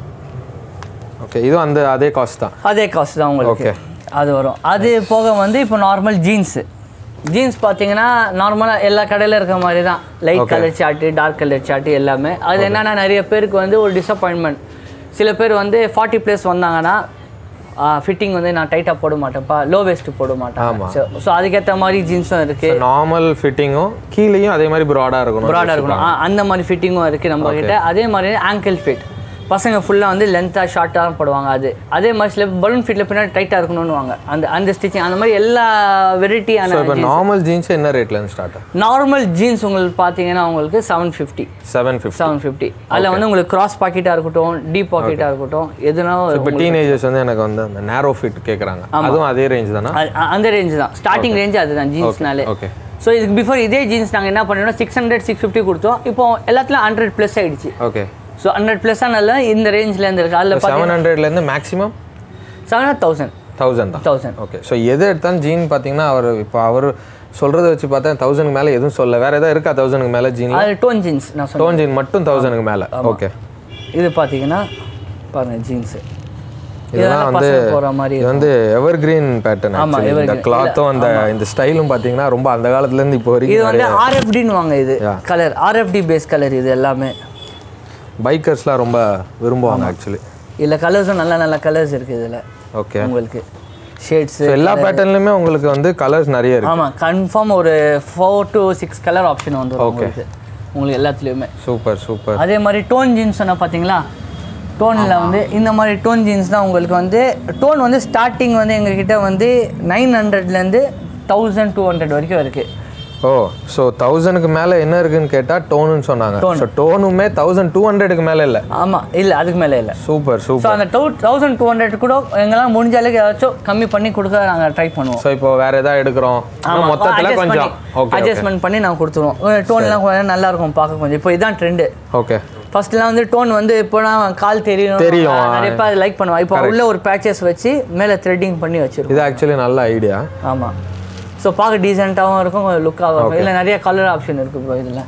ஓகே இதுவும் அந்த அதே காஸ்ட் தான் அதே காஸ்ட் தான் உங்களுக்கு Okay. அது வரும் அது போக வந்து இப்போ நார்மல் ஜீன்ஸு ஜீன்ஸ் பார்த்தீங்கன்னா நார்மலாக எல்லா கடையில் இருக்க மாதிரி தான் light colour shirt dark colour shirt எல்லாமே அது என்னன்னா நிறைய பேருக்கு வந்து ஒரு டிசப்பாயின்மெண்ட் சில பேர் வந்து ஃபார்ட்டி ப்ளஸ் வந்தாங்கன்னா ஃபிட்டிங் வந்து நான் டைட்டாக போட மாட்டேன்ப்பா லோ வெஸ்ட் போட மாட்டேன் ஸோ அதுக்கேற்ற மாதிரி ஜீன்ஸும் இருக்குது நார்மல் ஃபிட்டிங்கும் கீழேயும் அதே மாதிரி ப்ராடாக இருக்கணும் ப்ராடாக இருக்கணும் ஆ, அந்த மாதிரி ஃபிட்டிங்கும் இருக்குது நம்ம கிட்ட அதே மாதிரி ஆங்கிள் ஃபிட் பசங்க ஃபுல்லாக வந்து லென்த்தாக ஷார்ட்டாக தான் போடுவாங்க அது அதே மாதிரி சில பலூன் ஃபிட்டில் பின்னாடி டைட்டாக இருக்கணும்னு வாங்க அந்த அந்த ஸ்டிச்சிங் அந்த மாதிரி எல்லா ஸோ வெரைட்டியான இப்போ நார்மல் ஜீன்ஸ் என்ன ரேட்லேருந்து ஸ்டார்ட் ஆகும் நார்மல் ஜீன்ஸ் உங்களுக்கு பார்த்தீங்கன்னா உங்களுக்கு seven fifty seven fifty seven fifty அதில் வந்து உங்களுக்கு கிராஸ் பாக்கெட்டாக இருக்கட்டும் டீப் பாக்கெட்டாக இருக்கட்டும் எதுனா இப்போ டீனேஜர்ஸ் வந்து எனக்கு வந்து அந்த நேரோ ஃபிட் கேட்குறாங்க அதுவும் அதே ரேஞ்ச் தானா அ- அ- அந்த ரேஞ்ச் தான் ஸ்டார்டிங் ரேஞ்ச் அதுதான் ஜீன்ஸ்னாலே ஓகே ஸோ இதுக்கு பிஃபோர் இதே ஜீன்ஸ் நாங்கள் என்ன பண்ணிட்டோம் சிக்ஸ் ஹண்ட்ரட் சிக்ஸ் ஃபிஃப்டி கொடுத்தோம் இப்போ எல்லாத்துலையும் ஹண்ட்ரட் ப்ளஸ் ஆயிடுச்சு ஓகே ஸோ ஹண்ட்ரட் ப்ளஸ் ஆனால இந்த ரேஞ்சில் இருந்து இருக்கு அதில் செவன் ஹண்ட்ரட்லேருந்து மேக்ஸிமம் செவன் தௌசண்ட் தௌசண்ட் தான் தௌசண்ட் ஓகே ஸோ எது எடுத்தாலும் ஜீன் பார்த்தீங்கன்னா அவர் இப்போ அவர் சொல்கிறத வச்சு பார்த்தா தௌசண்ட்க்கு மேலே எதுவும் சொல்ல வேறு எதாவது இருக்கா தௌசண்ட்க்கு மேலே ஜீன் அது டோன் ஜீன்ஸ் நான் சொன்னேன் டோன் ஜீன் மட்டும் தௌசண்ட்க்கு மேலே ஓகே இது பார்த்தீங்கன்னா பாருங்க ஜீன்ஸு இதெல்லாம் வந்து போகிற மாதிரி இது வந்து எவர் கிரீன் பேட்டர்ன் ஆமா, இந்த evergreen. கிளாத்தும் அந்த இந்த ஸ்டைலும் பார்த்தீங்கன்னா ரொம்ப அந்த காலத்துலேருந்து இப்போ இது வரைக்கும் வந்து ஆர்எஃப்டின்னு வாங்க இது Yeah. Colour R F D base colour இது எல்லாமே பைக்கர்ஸ்லாம் ரொம்ப விரும்புவாங்க ஆக்சுவலி இதில் கலர்ஸும் நல்ல நல்ல கலர்ஸ் இருக்குது இதில் ஓகே உங்களுக்கு ஷேட்ஸு ஸோ எல்லா பேட்டர்ன்லையுமே உங்களுக்கு வந்து கலர்ஸ் நிறைய இருக்கு ஆமாம் கன்ஃபார்ம் ஒரு four to six colour option வந்துடும் உங்களுக்கு உங்களுக்கு எல்லாத்துலேயுமே சூப்பர் சூப்பர் அதே மாதிரி டோன் ஜீன்ஸ் சொன்ன பார்த்தீங்களா டோனில் வந்து இந்த மாதிரி டோன் ஜீன்ஸ் தான் உங்களுக்கு வந்து டோன் வந்து ஸ்டார்டிங் வந்து எங்ககிட்ட வந்து நைன் ஹண்ட்ரட்லேருந்து தௌசண்ட் டூ ஹண்ட்ரட் வரைக்கும் இருக்குது ஓ ஸோ தௌசண்ட்க்கு மேலே என்ன இருக்குன்னு கேட்டால் டோனுன்னு சொன்னாங்க ஸோ டோனுமே தௌசண்ட் டூ ஹண்ட்ரடுக்கு மேலே இல்லை ஆமாம் இல்லை அதுக்கு மேலே இல்லை சூப்பர் ஸோ சூப்பர் அந்த டூ தௌசண்ட் டூ ஹண்ட்ரட் கூட எங்கெல்லாம் முடிஞ்ச அளவுக்கு ஏதாச்சும் கம்மி பண்ணி கொடுக்க நாங்கள் ட்ரை பண்ணுவோம் ஸோ இப்போ வேற ஏதாவது எடுக்கிறோம் ஆமாம் மொத்தத்தில் கொஞ்சம் ஓகே அட்ஜஸ்ட்மெண்ட் பண்ணி நான் கொடுத்துருவோம் டோன்லாம் கொஞ்சம் நல்லா இருக்கும் பார்க்க கொஞ்சம் இப்போ இதான் ட்ரெண்டு ஓகே ஃபர்ஸ்ட்லாம் வந்து டோன் வந்து இப்போனா கால் தெரியும் தெரியும். ஆ, நிறைய பேர் லைக் பண்ணுவாங்க இப்போ உள்ள ஒரு பேச்சஸ் வச்சு மேலே த்ரெட்டிங் பண்ணி வச்சிருக்கோம் இது ஆக்சுவலி நல்ல ஐடியா ஆமாம் ஸோ பார்க்க டீசெண்டாகவும் இருக்கும் கொஞ்சம் லுக்காகவும் இருக்கும் இதில் நிறைய கலர் ஆப்ஷன் இருக்குது ப்ரோ இதில்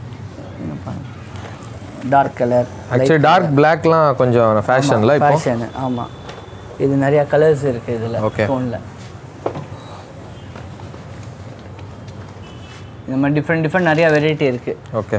டார்க் கலர் ஆக்சுவலி டார்க் பிளாக்லாம் கொஞ்சம் ஃபேஷனில் இப்போ ஃபேஷன் ஆமாம் இது நிறைய கலர்ஸ் இருக்குது இதில் Okay. ஃபோனில் இந்த மாதிரி டிஃப்ரெண்ட் டிஃப்ரெண்ட் நிறையா வெரைட்டி இருக்குது okay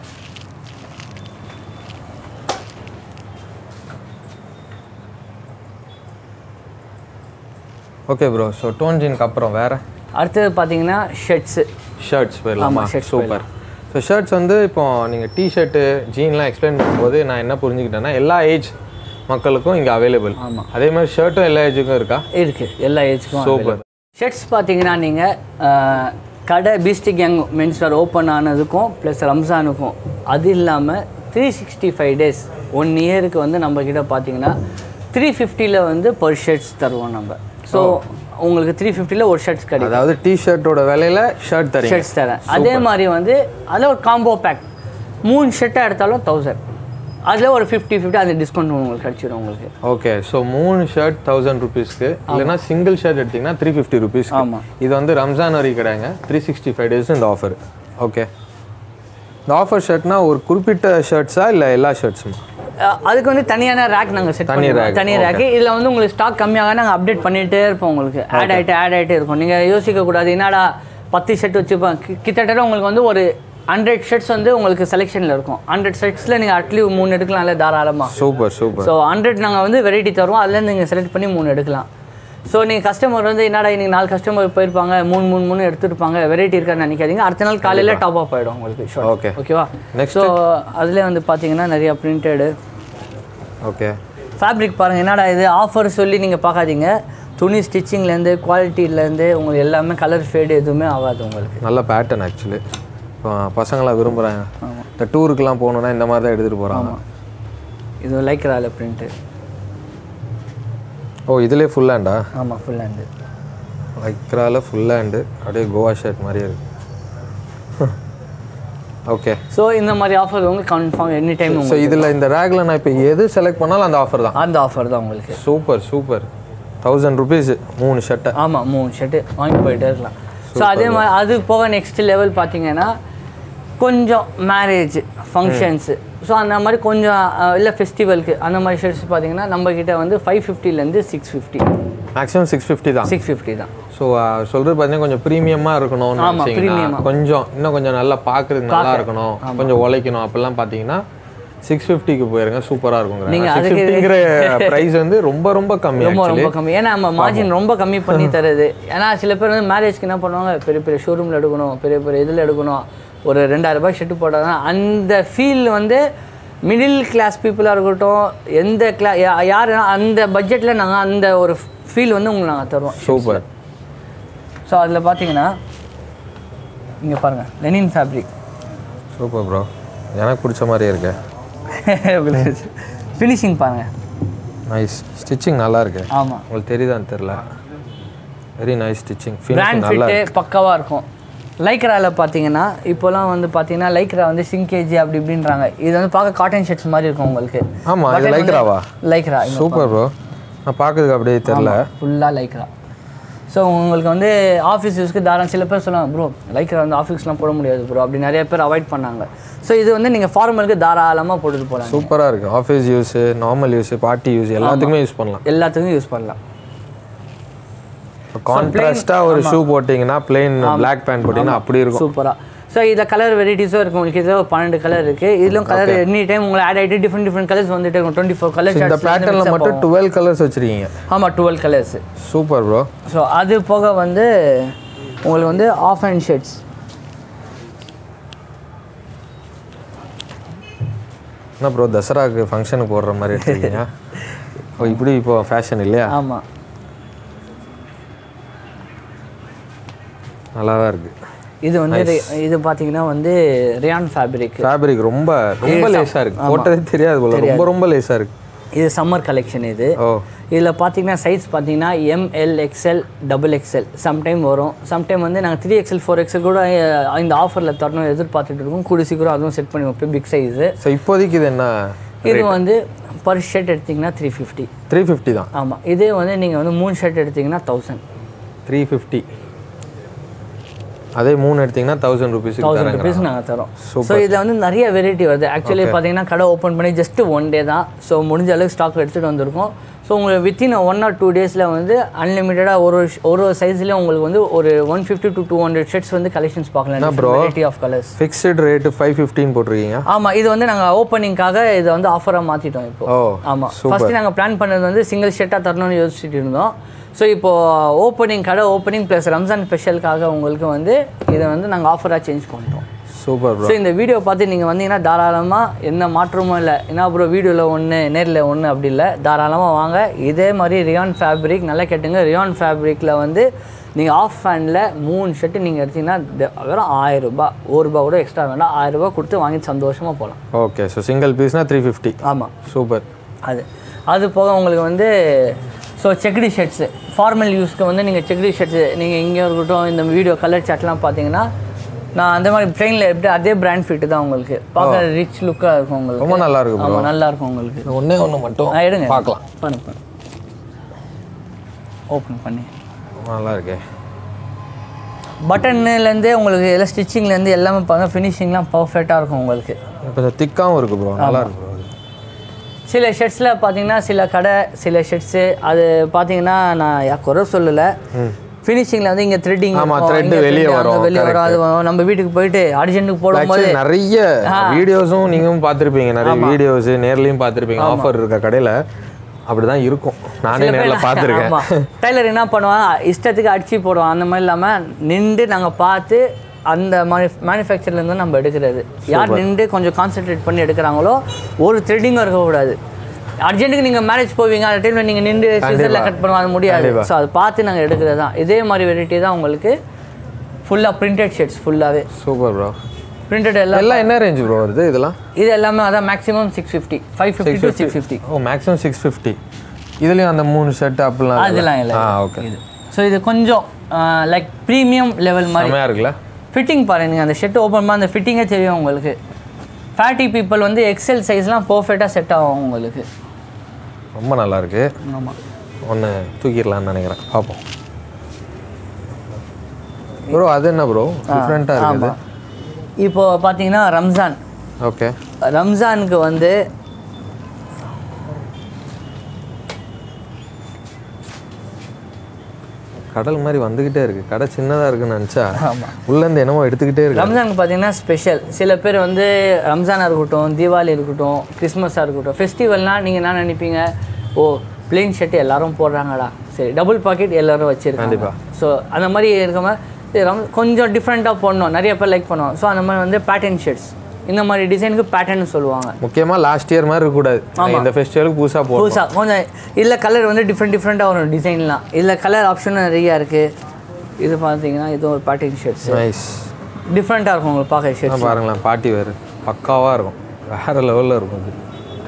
okay bro so tone ஜீனுக்கு அப்புறம் வேறு அடுத்தது பார்த்தீங்கன்னா ஷர்ட்ஸு ஷர்ட்ஸ் போயிடலாமா ஆமா, shirts சூப்பர் ஸோ ஷர்ட்ஸ் வந்து இப்போ நீங்கள் டிஷர்ட்டு ஜீன்லாம் எக்ஸ்பிளைன் பண்ணும்போது நான் என்ன புரிஞ்சுக்கிட்டேன்னா எல்லா ஏஜ் மக்களுக்கும் இங்கே அவைலபிள் ஆமா. அதே மாதிரி ஷர்ட்டும் எல்லா ஏஜுக்கும் இருக்கா இருக்குது எல்லா ஏஜ்க்கும் சூப்பர் ஷர்ட்ஸ் பார்த்தீங்கன்னா நீங்கள் கடை beastic young men's wear open ஆனதுக்கும் ப்ளஸ் ரம்ஜானுக்கும் அது இல்லாமல் three sixty five days one இயருக்கு வந்து நம்ம கிட்ட பார்த்தீங்கன்னா த்ரீ ஃபிஃப்டியில் வந்து பர் ஷர்ட்ஸ் தருவோம் நம்ம ஸோ உங்களுக்கு த்ரீ ஃபிஃப்டியில் ஒரு ஷர்ட்ஸ் கிடைக்கும் அதாவது டிஷர்ட்டோட விலையில ஷர்ட் தரீங்க ஷர்ட்ஸ் தரேன் அதே மாதிரி வந்து அதில் ஒரு காம்போ பேக் மூணு ஷர்ட்டாக எடுத்தாலும் தௌசண்ட் அதில் ஒரு ஃபிஃப்டி ஃபிஃப்டி அந்த டிஸ்கவுண்ட் உங்களுக்கு கிடச்சிடும் உங்களுக்கு ஓகே ஸோ மூணு ஷர்ட் தௌசண்ட் ருபீஸ்க்கு இல்லைன்னா சிங்கிள் ஷர்ட் எடுத்தீங்கன்னா த்ரீ ஃபிஃப்டி ருபீஸ் ஆமா. இது வந்து ரம்ஜான் வரைக்கும் கிடையாங்க த்ரீ சிக்ஸ்டி ஃபைவ் டேஸ் இந்த ஆஃபர் ஓகே இந்த ஆஃபர் ஷர்ட்னா ஒரு குறிப்பிட்ட ஷர்ட்ஸா இல்லை எல்லா ஷர்ட்ஸுமா அஹ் அதுக்கு வந்து தனியான ரேக் நாங்கள் செட் தனி பண்ணுவோம் rack, தனி ரேக் இதில் வந்து உங்களுக்கு ஸ்டாக் கம்மியாக நாங்கள் அப்டேட் பண்ணிகிட்டே இருப்போம் உங்களுக்கு ஆட் ஆகிட்டு ஆட் ஆகிட்டே இருக்கும் நீங்கள் யோசிக்க கூடாது என்னடா பத்து ஷர்ட் வச்சுப்போம் கி- கிட்டத்தட்ட உங்களுக்கு வந்து ஒரு ஹண்ட்ரட் ஷர்ட்ஸ் வந்து உங்களுக்கு செலெக்ஷனில் இருக்கும் ஹண்ட்ரட் ஷர்ட்ஸில் நீங்கள் அட்லீஸ்ட் மூணு எடுக்கலாம்ல தாராளமாக சூப்பர் சூப்பர் ஸோ ஹண்ட்ரட் நாங்கள் வந்து வெரைட்டி தருவோம் அதுலேருந்து நீங்கள் செலக்ட் பண்ணி மூணு எடுக்கலாம் ஸோ நீங்கள் கஸ்டமர் வந்து என்னடா இன்னைக்கு நாலு கஸ்டமர் போயிருப்பாங்க மூணு மூணு மூணு எடுத்துருப்பாங்க வெரைட்டி இருக்கான்னு நினைக்காதீங்க அடுத்த நாள் காலையில் டாப் அப் ஆகிடும் உங்களுக்கு ஷர்ட் Okay. ஓகேவா Next. ஸோ அதில் வந்து பார்த்தீங்கன்னா நிறையா பிரிண்டடு ஓகே ஃபேப்ரிக் பாருங்கள் என்னடா இது ஆஃபர் சொல்லி நீங்கள் பார்க்காதீங்க துணி ஸ்டிச்சிங்லேருந்து குவாலிட்டிலேருந்து உங்களுக்கு எல்லாமே கலர் ஃபேடு எதுவுமே ஆகாது உங்களுக்கு நல்ல பேட்டர்ன் ஆக்சுவலி இப்போ பசங்களாம் விரும்புகிறாங்க இந்த டூருக்குலாம் போகணுன்னா இந்த மாதிரி தான் எடுத்துகிட்டு போகிறாங்க இது லைக்ரால பிரிண்ட்டு ஓ இதுலேயே ஃபுல் ஹேண்டா ஆமாம் ஃபுல் ஹேண்டு லைக்ரால ஃபுல் ஹேண்டு அப்படியே கோவா ஷர்ட் மாதிரியே இருக்கு ஓகே ஸோ இந்த மாதிரி ஆஃபர் உங்களுக்கு கன்ஃபார்ம் எனி டைம் ஸோ உங்களுக்கு இதில் இந்த ரேக்கில் நான் இப்போ எது செலக்ட் பண்ணாலும் அந்த ஆஃபர் தான் அந்த ஆஃபர் தான் உங்களுக்கு சூப்பர் சூப்பர் தௌசண்ட் ருபீஸ் மூணு ஷர்ட்டை ஆமாம் மூணு ஷர்ட்டு வாங்கி போயிட்டே இருக்கலாம் ஸோ அதே மாதிரி அது போக நெக்ஸ்ட் லெவல் பார்த்தீங்கன்னா கொஞ்சம் மேரேஜ் ஃபங்க்ஷன்ஸு ஸோ அந்த மாதிரி கொஞ்சம் இல்லை ஃபெஸ்டிவலுக்கு அந்த மாதிரி ஷர்ட்ஸ் பார்த்தீங்கன்னா நம்ம கிட்ட வந்து ஃபைவ் ஃபிஃப்டிலேருந்து six fifty maximum six fifty தான் சிக்ஸ் ஃபிஃப்டி தான் ஸோ சொல்கிறது பார்த்தீங்கன்னா கொஞ்சம் ப்ரீமியமாக இருக்கணும்னு ஆமா, நினச்சிங்கன்னா premium-ஆ. கொஞ்சம் இன்னும் கொஞ்சம் நல்லா பார்க்குறதுக்கு நல்லா இருக்கணும் கொஞ்சம் உழைக்கணும் அப்படிலாம் பார்த்தீங்கன்னா சிக்ஸ் ஃபிஃப்டிக்கு போயிருங்க சூப்பராக இருக்குங்க நீங்க சிக்ஸ் அதுக்கு- ஃபிஃப்டிங்கிற ப்ரைஸ் வந்து ரொம்ப ரொம்ப கம்மி ரொம்ப actually. ரொம்ப கம்மி ஏன்னா நம்ம மார்ஜின் ரொம்ப கம்மி பண்ணி தருது ஏன்னா சில பேர் வந்து மேரேஜ்க்கு என்ன பண்ணுவாங்க பெரிய பெரிய ஷோரூமில் எடுக்கணும் பெரிய பெரிய இதில் எடுக்கணும் ஒரு ரெண்டாயிரம் ரூபாய் ஷர்ட் போட்டால் தான் அந்த ஃபீல் வந்து மிடில் கிளாஸ் பீப்புளாக இருக்கட்டும் எந்த கிளா யார் அந்த பட்ஜெட்டில் நாங்கள் அந்த ஒரு ஃபீல் வந்து உங்களுக்கு நாங்கள் தருவோம் சூப்பர் ஸோ அதில் பார்த்தீங்கன்னா இங்கே பாருங்கள் லெனின் ஃபேப்ரிக் சூப்பர் ப்ரோ எனக்கு பிடிச்ச மாதிரியே இருக்கு ஃபினிஷிங் பாருங்கள் நைஸ் ஸ்டிச்சிங் நல்லா இருக்கு ஆமாம் உங்களுக்கு தெரியுதான்னு தெரில very nice stitching brand finishing நல்லா ஃபிட்டு பக்காவாக இருக்கும் லைக்ரால பார்த்தீங்கன்னா இப்போலாம் வந்து பார்த்தீங்கன்னா லைக்ரா வந்து சிங்கேஜி அப்படி இப்படின்றாங்க இது வந்து பார்க்க காட்டன் ஷர்ட்ஸ் மாதிரி இருக்கும் உங்களுக்கு ஆமா, இது லைக்ராவா? லைக்ரா சூப்பர் ப்ரோ நான் பார்க்கறதுக்கு அப்படியே தெரில ஃபுல்லாக லைக்ரா ஸோ உங்களுக்கு வந்து ஆஃபீஸ் யூஸ்க்கு தாராளம் சில பேர் சொல்லுவாங்க ப்ரோ லைக்ரா வந்து ஆஃபீஸ்லாம் போட முடியாது ப்ரோ அப்படி நிறைய பேர் அவாய்ட் பண்ணாங்க ஸோ இது வந்து நீங்கள் ஃபார்மலுக்கு தாராளமாக போட்டுட்டு போகலாம் சூப்பராக இருக்கு office use normal use party use எல்லாத்துக்குமே யூஸ் பண்ணலாம் எல்லாத்துக்கும் யூஸ் பண்ணலாம் கான்ட்ராஸ்டாக ஒரு ஷூ போட்டிங்கன்னா பிளெயின் பிளாக் பேண்ட் போட்டிங்கன்னா அப்படி இருக்கும் சூப்பராக ஸோ இதில் கலர் வெரைட்டிஸும் இருக்கும் உங்களுக்கு இதில் ஒரு பன்னெண்டு கலர் இருக்குது இதிலும் கலர் எனி டைம் உங்களை ஆட் ஆகிட்டு டிஃப்ரெண்ட் டிஃப்ரெண்ட் கலர்ஸ் வந்துட்டு இருக்கும் டுவெண்ட்டி ஃபோர் கலர்ஸ் இந்த பேட்டர்னில் மட்டும் டுவெல் கலர்ஸ் வச்சுருக்கீங்க ஆமாம் twelve colours super bro so அது போக வந்து உங்களுக்கு வந்து ஆஃப் அண்ட் ஷர்ட்ஸ் என்ன ப்ரோ தசராக்கு ஃபங்க்ஷனுக்கு போடுற மாதிரி எடுத்துருக்கீங்க ஓ இப்படி இப்போ ஃபேஷன் இல்லையா ஆமாம் நல்லா தான் இருக்கு இது வந்து ரி- இது பார்த்தீங்கன்னா வந்து ரியான் ஃபேப்ரிக் ஃபேப்ரிக் ரொம்ப ரொம்ப லேஸாக இருக்கு போட்டதே தெரியாது போல ரொம்ப ரொம்ப லேஸாக இருக்கு இது சம்மர் கலெக்ஷன் இது ஓ இதில் பார்த்தீங்கன்னா சைஸ் பார்த்தீங்கன்னா M L XL double XL sometime வரும் சம்டைம் வந்து நாங்கள் த்ரீ எக்ஸ்எல் ஃபோர் எக்ஸ்எல் கூட அஹ், இந்த ஆஃபரில் தரணும் எதிர்பார்த்துட்டு இருக்கோம் கூடி சீக்கிரம் அதுவும் செட் பண்ணி வைப்போம் பிக் சைஸு ஸோ இப்போதைக்கு இது என்ன இது வந்து பர் ஷர்ட் எடுத்திங்கன்னா த்ரீ ஃபிஃப்டி த்ரீ ஃபிஃப்டி தான் ஆமாம் இதே வந்து நீங்கள் வந்து மூணு ஷர்ட் எடுத்தீங்கன்னா தௌசண்ட் த்ரீ ஃபிஃப்டி அதே மூணு எடுத்தீங்கன்னா தௌசண்ட் ருபீஸுக்கு தௌசண்ட் தராங்க ருபீஸ் நாங்கள் தரோம் ஸோ இதில் வந்து நிறைய வெரைட்டி வருது ஆக்சுவலி பார்த்தீங்கன்னா கடை ஓப்பன் பண்ணி ஜஸ்ட் ஒன் டே தான் ஸோ முடிஞ்ச அளவுக்கு ஸ்டாக் எடுத்துகிட்டு வந்திருக்கோம் ஸோ உங்களுக்கு வித்தின் ஒன் ஆர் டூ டேஸில் வந்து அன்லிமிட்டடாக ஒரு ஒரு sh- ஒரு ஒரு சைஸ்லேயும் உங்களுக்கு வந்து ஒரு one fifty to two hundred shirts வந்து கலெக்ஷன்ஸ் பார்க்கலாம் variety of colours fixed rate five ஃபிஃப்டின் போட்டிருக்கீங்க ஆமாம் இது வந்து நாங்கள் ஓப்பனிங்காக இதை வந்து ஆஃபராக மாற்றிட்டோம் இப்போ ஓ ஆமாம் ஃபஸ்ட்டு நாங்கள் பிளான் பண்ணது வந்து சிங்கிள் ஷர்ட்டாக தரணும்னு யோசிச்சுட்டு இருந்தோம் ஸோ இப்போ ஓப்பனிங் கடை ஓப்பனிங் ப்ளஸ் ரம்ஜான் ஸ்பெஷலுக்காக உங்களுக்கு வந்து இதை வந்து நாங்கள் ஆஃபராக சேஞ்ச் பண்ணிட்டோம் சூப்பர் ப்ரோ ஸோ இந்த வீடியோ பார்த்து நீங்கள் வந்தீங்கன்னா தாராளமாக எந்த மாற்றமும் இல்லை ஏன்னா அப்புறம் வீடியோவில் ஒன்று நேரில் ஒன்று அப்படி இல்லை தாராளமாக வாங்க இதே மாதிரி ரியான் ஃபேப்ரிக் நல்லா கேட்டுங்க ரியான் ஃபேப்ரிக்கில் வந்து நீங்கள் ஆஃப் ஹேண்டில் மூணு ஷர்ட்டு நீங்கள் எடுத்தீங்கன்னா த- வெறும் ஆயிரம் ரூபாய் ஒரு ரூபா கூட எக்ஸ்ட்ரா வேண்டாம் ஆயிரம் ரூபாய் கொடுத்து வாங்கி சந்தோஷமாக போகலாம் ஓகே ஸோ சிங்கிள் பீஸ்னா த்ரீ ஃபிஃப்டி ஆமாம் சூப்பர் அது அது போக உங்களுக்கு வந்து ஸோ செக்டி ஷர்ட்ஸு ஃபார்மல் யூஸ்க்கு வந்து நீங்கள் செக்டி ஷர்ட்ஸு நீங்கள் இங்கே இருக்கட்டும் இந்த வீடியோ கலர் சாட்லாம் பார்த்தீங்கன்னா நான் அந்த மாதிரி ட்ரெயினில் எப்படி அதே பிராண்ட் ஃபிட்டு தான் உங்களுக்கு பார்க்க ரிச் லுக்காக இருக்கும் உங்களுக்கு ரொம்ப நல்லா இருக்கு ப்ரோ ஆமாம் நல்லா இருக்கும் உங்களுக்கு ஒன்றே ஒன்று மட்டும் ஆ, எடுங்க பார்க்கலாம் பண்ணு பண்ணு ஓப்பன் பண்ணி நல்லா இருக்கே பட்டன்லேருந்தே உங்களுக்கு எல்லாம் ஸ்டிச்சிங்லேருந்து எல்லாமே பார்த்தா ஃபினிஷிங்லாம் பர்ஃபெக்டாக இருக்கும் உங்களுக்கு கொஞ்சம் திக்காகவும் இருக்கு ப்ரோ நல்லா இருக்கு ப்ரோ சில ஷர்ட்ஸில் பார்த்தீங்கன்னா சில கடை சில ஷர்ட்ஸு அது பார்த்தீங்கன்னா நான் யா- குறை சொல்லலை ஃபினிஷிங்கில் வந்து இங்கே த்ரெட்டிங் ஆமா, thread வெளிய வரும், வெளியே வரும் அது வரும் நம்ம வீட்டுக்கு போயிட்டு அர்ஜென்ட்டுக்கு போடும்போது ஆக்சுவலி நிறைய வீடியோஸும் நீங்களும் பார்த்துருப்பீங்க நிறைய வீடியோஸ் நேர்லையும் பார்த்துருப்பீங்க ஆஃபர் இருக்க கடையில் அப்படிதான் இருக்கும் நானே நேரில் பார்த்துருக்கேன் ஆமாம் டைலர் என்ன பண்ணுவான் இஷ்டத்துக்கு அடிச்சு போடுவான் அந்த மாதிரி இல்லாமல் நின்று நாங்கள் பார்த்து அந்த மேனு மேனுஃபேக்சர்லேருந்து நம்ம எடுக்கிறது யார் நின்று கொஞ்சம் கான்சென்ட்ரேட் பண்ணி எடுக்கிறாங்களோ ஒரு த்ரெட்டிங்கும் இருக்கக்கூடாது அர்ஜென்ட்டுக்கு நீங்கள் மேரேஜ் போவீங்க அந்த டைமில் நீங்கள் நின்று சிசரில் கட் பண்ணுவோம் அது முடியாது ஸோ அதை பார்த்து நாங்கள் எடுக்கிறது தான் இதே மாதிரி வெரைட்டி தான் உங்களுக்கு ஃபுல்லாக பிரிண்டட் ஷர்ட்ஸ் ஃபுல்லாகவே சூப்பர் ப்ரோ பிரிண்டட் எல்லாம் எல்லாம் என்ன ரேஞ்ச் ப்ரோ வருது இதெல்லாம் இது எல்லாமே அதான் maximum six fifty five fifty to six fifty ஓ மேக்ஸிமம் சிக்ஸ் ஃபிஃப்டி இதுலேயும் அந்த மூணு ஷர்ட் அப்படிலாம் அதெல்லாம் இல்லை ஆ ஓகே இது ஸோ இது கொஞ்சம் லைக் ப்ரீமியம் லெவல் மாதிரி செம்மையாக இருக்குல்ல ஃபிட்டிங் பாருங்க நீங்கள் அந்த ஷர்ட் ஓப்பன் பண்ண அந்த ஃபிட்டிங்கே தெரியும் உங்களுக்கு ஃபேட்டி பீப்புள் வந்து எக்ஸல் சைஸ்லாம் பர்ஃபெக்டாக செட் ஆகும் உங்களுக்கு ரொம்ப நல்லா இருக்கு ஆமாம் ஒன்று தூக்கிடலாம்னு நினைக்கிறேன் பார்ப்போம் ப்ரோ அது என்ன ப்ரோ டிஃப்ரெண்ட்டாக இருக்குது ஆமாம் இப்போ பார்த்தீங்கன்னா ரம்ஜான் ஓகே ரம்ஜானுக்கு வந்து கடல் மாதிரி வந்துக்கிட்டே இருக்கு கடை சின்னதாக இருக்குன்னு நினச்சா ஆமாம் உள்ளேருந்து என்னமோ எடுத்துக்கிட்டே இருக்கு ரம்ஜானுக்கு பார்த்தீங்கன்னா ஸ்பெஷல் சில பேர் வந்து ரம்ஜானாக இருக்கட்டும் தீபாவளி இருக்கட்டும் கிறிஸ்மஸாக இருக்கட்டும் ஃபெஸ்டிவல்னால் நீங்கள் என்ன நினைப்பீங்க ஓ பிளெயின் ஷர்ட் எல்லாரும் போடுறாங்கடா சரி டபுள் பாக்கெட் எல்லாரும் வச்சுருக்காங்க கண்டிப்பா. ஸோ அந்த மாதிரி இருக்கமா கொஞ்சம் டிஃப்ரெண்ட்டாக போடணும் நிறைய பேர் லைக் பண்ணுவோம் ஸோ அந்த மாதிரி வந்து பேட்டர்ன் ஷர்ட்ஸ் இந்த மாதிரி டிசைனுக்கு பேட்டர்ன் சொல்லுவாங்க முக்கியமாக லாஸ்ட் இயர் மாதிரி இருக்கக்கூடாது இந்த ஃபெஸ்டிவலுக்கு புதுசாக போடும் புதுசாக கொஞ்சம் இதில் கலர் வந்து டிஃப்ரெண்ட் டிஃப்ரெண்ட்டாக வரும் டிசைன்லாம் இதில் கலர் ஆப்ஷனும் நிறையா இருக்குது இது பார்த்தீங்கன்னா இது ஒரு பேட்டர்ன் ஷர்ட்ஸ் நைஸ் டிஃப்ரெண்ட்டாக இருக்கும் உங்களுக்கு பார்க்க ஷர்ட்ஸ் பாருங்களேன் பாட்டி வேறு பக்காவாக இருக்கும் வேறு லெவலில் இருக்கும் இது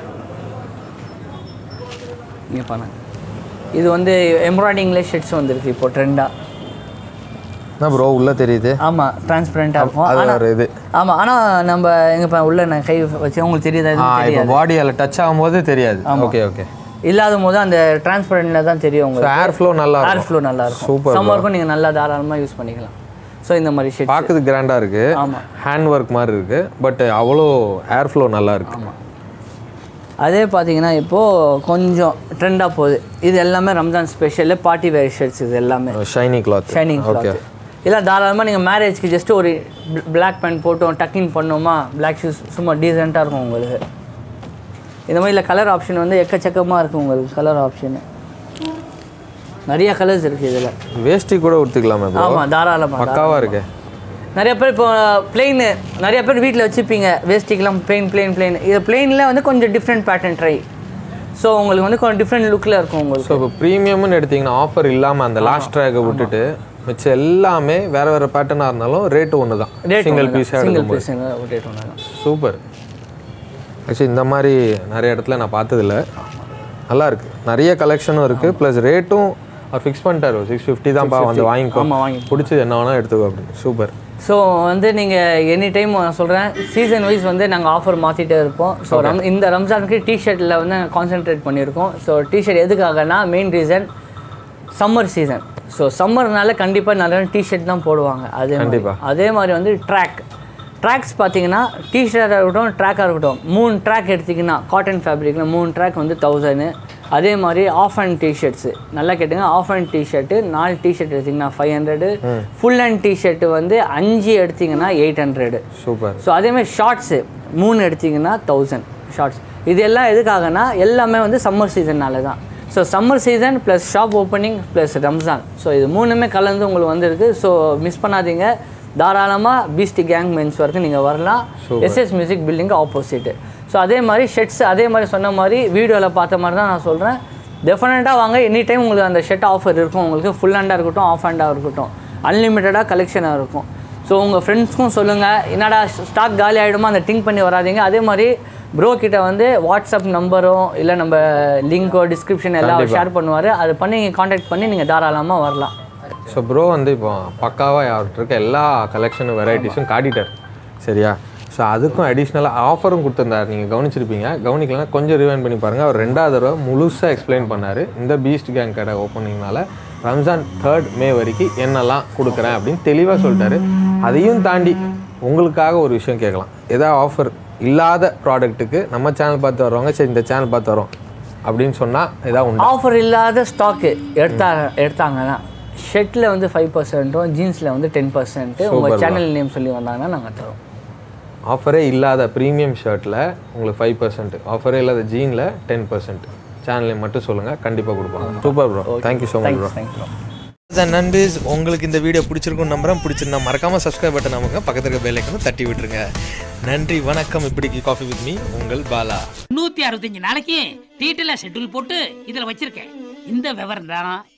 இங்கே பாருங்க இது வந்து எம்ப்ராய்டிங்ல ஷர்ட்ஸ் வந்திருக்கு இப்போ ட்ரெண்டாக என்ன ப்ரோ உள்ளே தெரியுது ஆமாம் டிரான்ஸ்பரண்ட்டாக இருக்கும் அது ஆனா- ஒரு இது ஆமாம் ஆனால் நம்ம எங்கே இப்போ உள்ள நான் கை வச்சு உங்களுக்கு தெரியுதா ஆ எதுவும் இப்போ தெரியாது பாடி அதில் டச் ஆகும்போது தெரியாது ஓகே ஓகே இல்லாத போது அந்த டிரான்ஸ்பரண்ட்ல தான் தெரியும் ஸோ உங்களுக்கு ஏர் ஃப்ளோ நல்லா ஏர் இருக்கும் ஃப்ளோ நல்லா இருக்கும் Super சம்மருக்கும் நீங்கள் நல்லா தாராளமாக யூஸ் பண்ணிக்கலாம் ஸோ இந்த மாதிரி ஷர்ட் பார்க்குறது கிராண்டாக இருக்கு ஆமாம் ஹேண்ட் ஒர்க் மாதிரி இருக்கு பட் அவ்வளோ ஏர் ஃப்ளோ நல்லா இருக்கு அதே பார்த்தீங்கன்னா இப்போது கொஞ்சம் ட்ரெண்டாக போகுது இது எல்லாமே Ramzan special party wear shirts இது எல்லாமே ஷைனி கிளாத் ஷைனிங் ஓகே இல்லை தாராளமாக நீங்கள் மேரேஜ்க்கு ஜஸ்ட் ஒரு பிளாக் பேண்ட் போட்டோம் டக்கின் பண்ணோமா பிளாக் ஷூஸ் சும்மா டீசெண்டாக இருக்கும் உங்களுக்கு இந்த மாதிரி இல்லை கலர் ஆப்ஷன் வந்து எக்கச்சக்கமாக இருக்கும் உங்களுக்கு கலர் ஆப்ஷனு நிறைய கலர்ஸ் இருக்குது இதில் வேஷ்டி கூட உடுத்துக்கலாமே ப்ரோ ஆமாம் தாராளமாக பக்காவாக இருக்கு நிறைய பேர் இப்போ பிளெயின் நிறைய பேர் வீட்டில் வச்சுப்பீங்க வேஸ்டிக்கெலாம் பிளெயின் பிளெயின் பிளெயின் இது பிளெயினில் வந்து கொஞ்சம் டிஃப்ரெண்ட் பேட்டர்ன் ட்ரை ஸோ உங்களுக்கு வந்து கொஞ்சம் டிஃப்ரெண்ட் லுக்கில் இருக்கும் உங்களுக்கு ஸோ இப்போ ப்ரீமியம்னு எடுத்தீங்கன்னா ஆஃபர் இல்லாமல் அந்த லாஸ்ட் ட்ராகை விட்டுட்டு மிச்சம் எல்லாமே வேற வேற பேட்டர்னாக இருந்தாலும் ரேட்டு ஒன்று தான் சிங்கிள் பீஸாக சிங்கிள் எடுக்கும்போது பீஸ் ரேட் ஒன்று சூப்பர் ஆக்சுவலி இந்த மாதிரி நிறைய இடத்துல நான் பார்த்ததில்ல நல்லா இருக்கு நிறைய கலெக்ஷனும் இருக்குது ப்ளஸ் ரேட்டும் ஃபிக்ஸ் பண்ணிட்டாரு சிக்ஸ் ஃபிஃப்டி தான்ப்பா வந்து வாங்கிக்கோ ஆமாம் வாங்கி பிடிச்சது என்ன வேணால் எடுத்துக்கோ அப்படின்னு சூப்பர் ஸோ வந்து நீங்கள் எனி டைம் நான் சொல்கிறேன் சீசன் வைஸ் வந்து நாங்கள் ஆஃபர் மாற்றிட்டே இருப்போம் ஸோ ரம் இந்த ரம்ஜானுக்கு டிஷர்ட்டில் வந்து நாங்கள் கான்சென்ட்ரேட் பண்ணியிருக்கோம் ஸோ டிஷர்ட் எதுக்காகனா main reason summer season so சம்மர்னால கண்டிப்பாக நிறைய டிஷர்ட் தான் போடுவாங்க அதே மாதிரி. கண்டிப்பா. அதே மாதிரி வந்து ட்ராக் ட்ராக்ஸ் பார்த்தீங்கன்னா டிஷர்ட்டாக இருக்கட்டும் ட்ராக்காக இருக்கட்டும் மூணு ட்ராக் எடுத்திங்கன்னா காட்டன் ஃபேப்ரிக்கில் மூணு ட்ராக் வந்து தௌசண்ட் அதே மாதிரி ஆஃப் அண்ட் டிஷர்ட்ஸு நல்லா கேட்டுங்க ஆஃப் அண்ட் டிஷர்ட்டு நாலு டிஷர்ட் எடுத்திங்கன்னா five hundred full and t-shirt வந்து அஞ்சு எடுத்திங்கன்னா எயிட் ஹண்ட்ரடு சூப்பர் ஸோ அதேமாதிரி ஷார்ட்ஸு மூணு எடுத்திங்கன்னா தௌசண்ட் ஷார்ட்ஸ் இது எல்லாம் எதுக்காகனா எல்லாமே வந்து சம்மர் சீசன்னால தான் so summer season plus shop opening plus Ramzan so இது மூணுமே கலந்து உங்களுக்கு வந்திருக்கு ஸோ மிஸ் பண்ணாதீங்க தாராளமாக பீஸ்டி கேங் மென்ஸ் வரைக்கும் நீங்கள் வரலாம் SS music building opposite so அதே மாதிரி ஷெட்ஸ் அதே மாதிரி சொன்ன மாதிரி வீடியோவில் பார்த்த மாதிரி தான் நான் சொல்கிறேன் டெஃபினட்டாக வாங்க எனி டைம் உங்களுக்கு அந்த ஷெட் ஆஃபர் இருக்கும் உங்களுக்கு ஃபுல் ஹேண்டாக இருக்கட்டும் ஆஃப் ஹேண்டாக இருக்கட்டும் அன்லிமிட்டடாக கலெக்ஷனாக இருக்கும் ஸோ உங்கள் ஃப்ரெண்ட்ஸ்க்கும் சொல்லுங்கள் என்னடா ஸ்டாக் காலி ஆகிடுமா அந்த திங்க் பண்ணி வராதீங்க அதே மாதிரி ப்ரோ கிட்ட வந்து வாட்ஸ்அப் நம்பரும் இல்லை நம்ம லிங்கோ டிஸ்கிரிப்ஷன் எல்லாம் ஷேர் பண்ணுவார் அதை பண்ணி காண்டாக்ட் பண்ணி நீங்கள் தாராளமாக வரலாம் ஸோ ப்ரோ வந்து இப்போ பக்காவாக அவர்கிட்ட இருக்க எல்லா கலெக்ஷனும் வெரைட்டிஸும் காட்டிட்டார் சரியா ஸோ அதுக்கும் அடிஷ்னலாக ஆஃபரும் கொடுத்துருந்தார் நீங்கள் கவனிச்சிருப்பீங்க கவனிக்கலன்னா கொஞ்சம் ரிவைன் பண்ணி பாருங்கள் அவர் ரெண்டாவது தடவை முழுசாக எக்ஸ்பிளைன் பண்ணார் இந்த பீஸ்ட் கேங் கடை ஓப்பனிங்னால ரம்ஜான் தேர்ட் மே வரைக்கும் என்னெல்லாம் கொடுக்குறேன் அப்படின்னு தெளிவாக சொல்லிட்டாரு அதையும் தாண்டி உங்களுக்காக ஒரு விஷயம் கேட்கலாம் ஏதாவது ஆஃபர் இல்லாத ப்ராடக்ட்டுக்கு நம்ம சேனல் பார்த்து வர்றவங்க சரி இந்த சேனல் பார்த்து வரோம் அப்படின்னு சொன்னால் ஏதாவது உண்டு ஆஃபர் இல்லாத ஸ்டாக்கு எடுத்தா எடுத்தாங்கன்னா ஷர்ட்டில் வந்து ஃபைவ் பர்சன்ட்டும் ஜீன்ஸில் வந்து டென் பர்சன்ட்டு உங்கள் சேனல் நேம் சொல்லி வந்தாங்கன்னா நாங்கள் தரோம் ஆஃபரே இல்லாத ப்ரீமியம் ஷர்ட்டில் உங்களுக்கு ஃபைவ் பர்சன்ட் ஆஃபரே இல்லாத ஜீனில் டென் பர்சன்ட் சேனலில் மட்டும் சொல்லுங்கள் கண்டிப்பாக கொடுப்பாங்க super bro thank you so much bro thank you நண்பீஸ் உங்களுக்கு இந்த வீடியோ பிடிச்சிருக்கும் நம்புறேன் பிடிச்சிருந்தா மறக்காம சப்ஸ்கிரைப் பட்டன் நமக்கு பக்கத்துல இருக்க பெல் ஐக்கனும் தட்டி விட்டுருங்க நன்றி வணக்கம் இப்படிக்கு காஃபி வித் மீ உங்கள் பாலா நூத்தி அறுபத்தஞ்சு நாளைக்கு டீட்டெயிலா ஷெட்யூல் போட்டு இதுல வச்சிருக்கேன் இந்த விவரம் தான்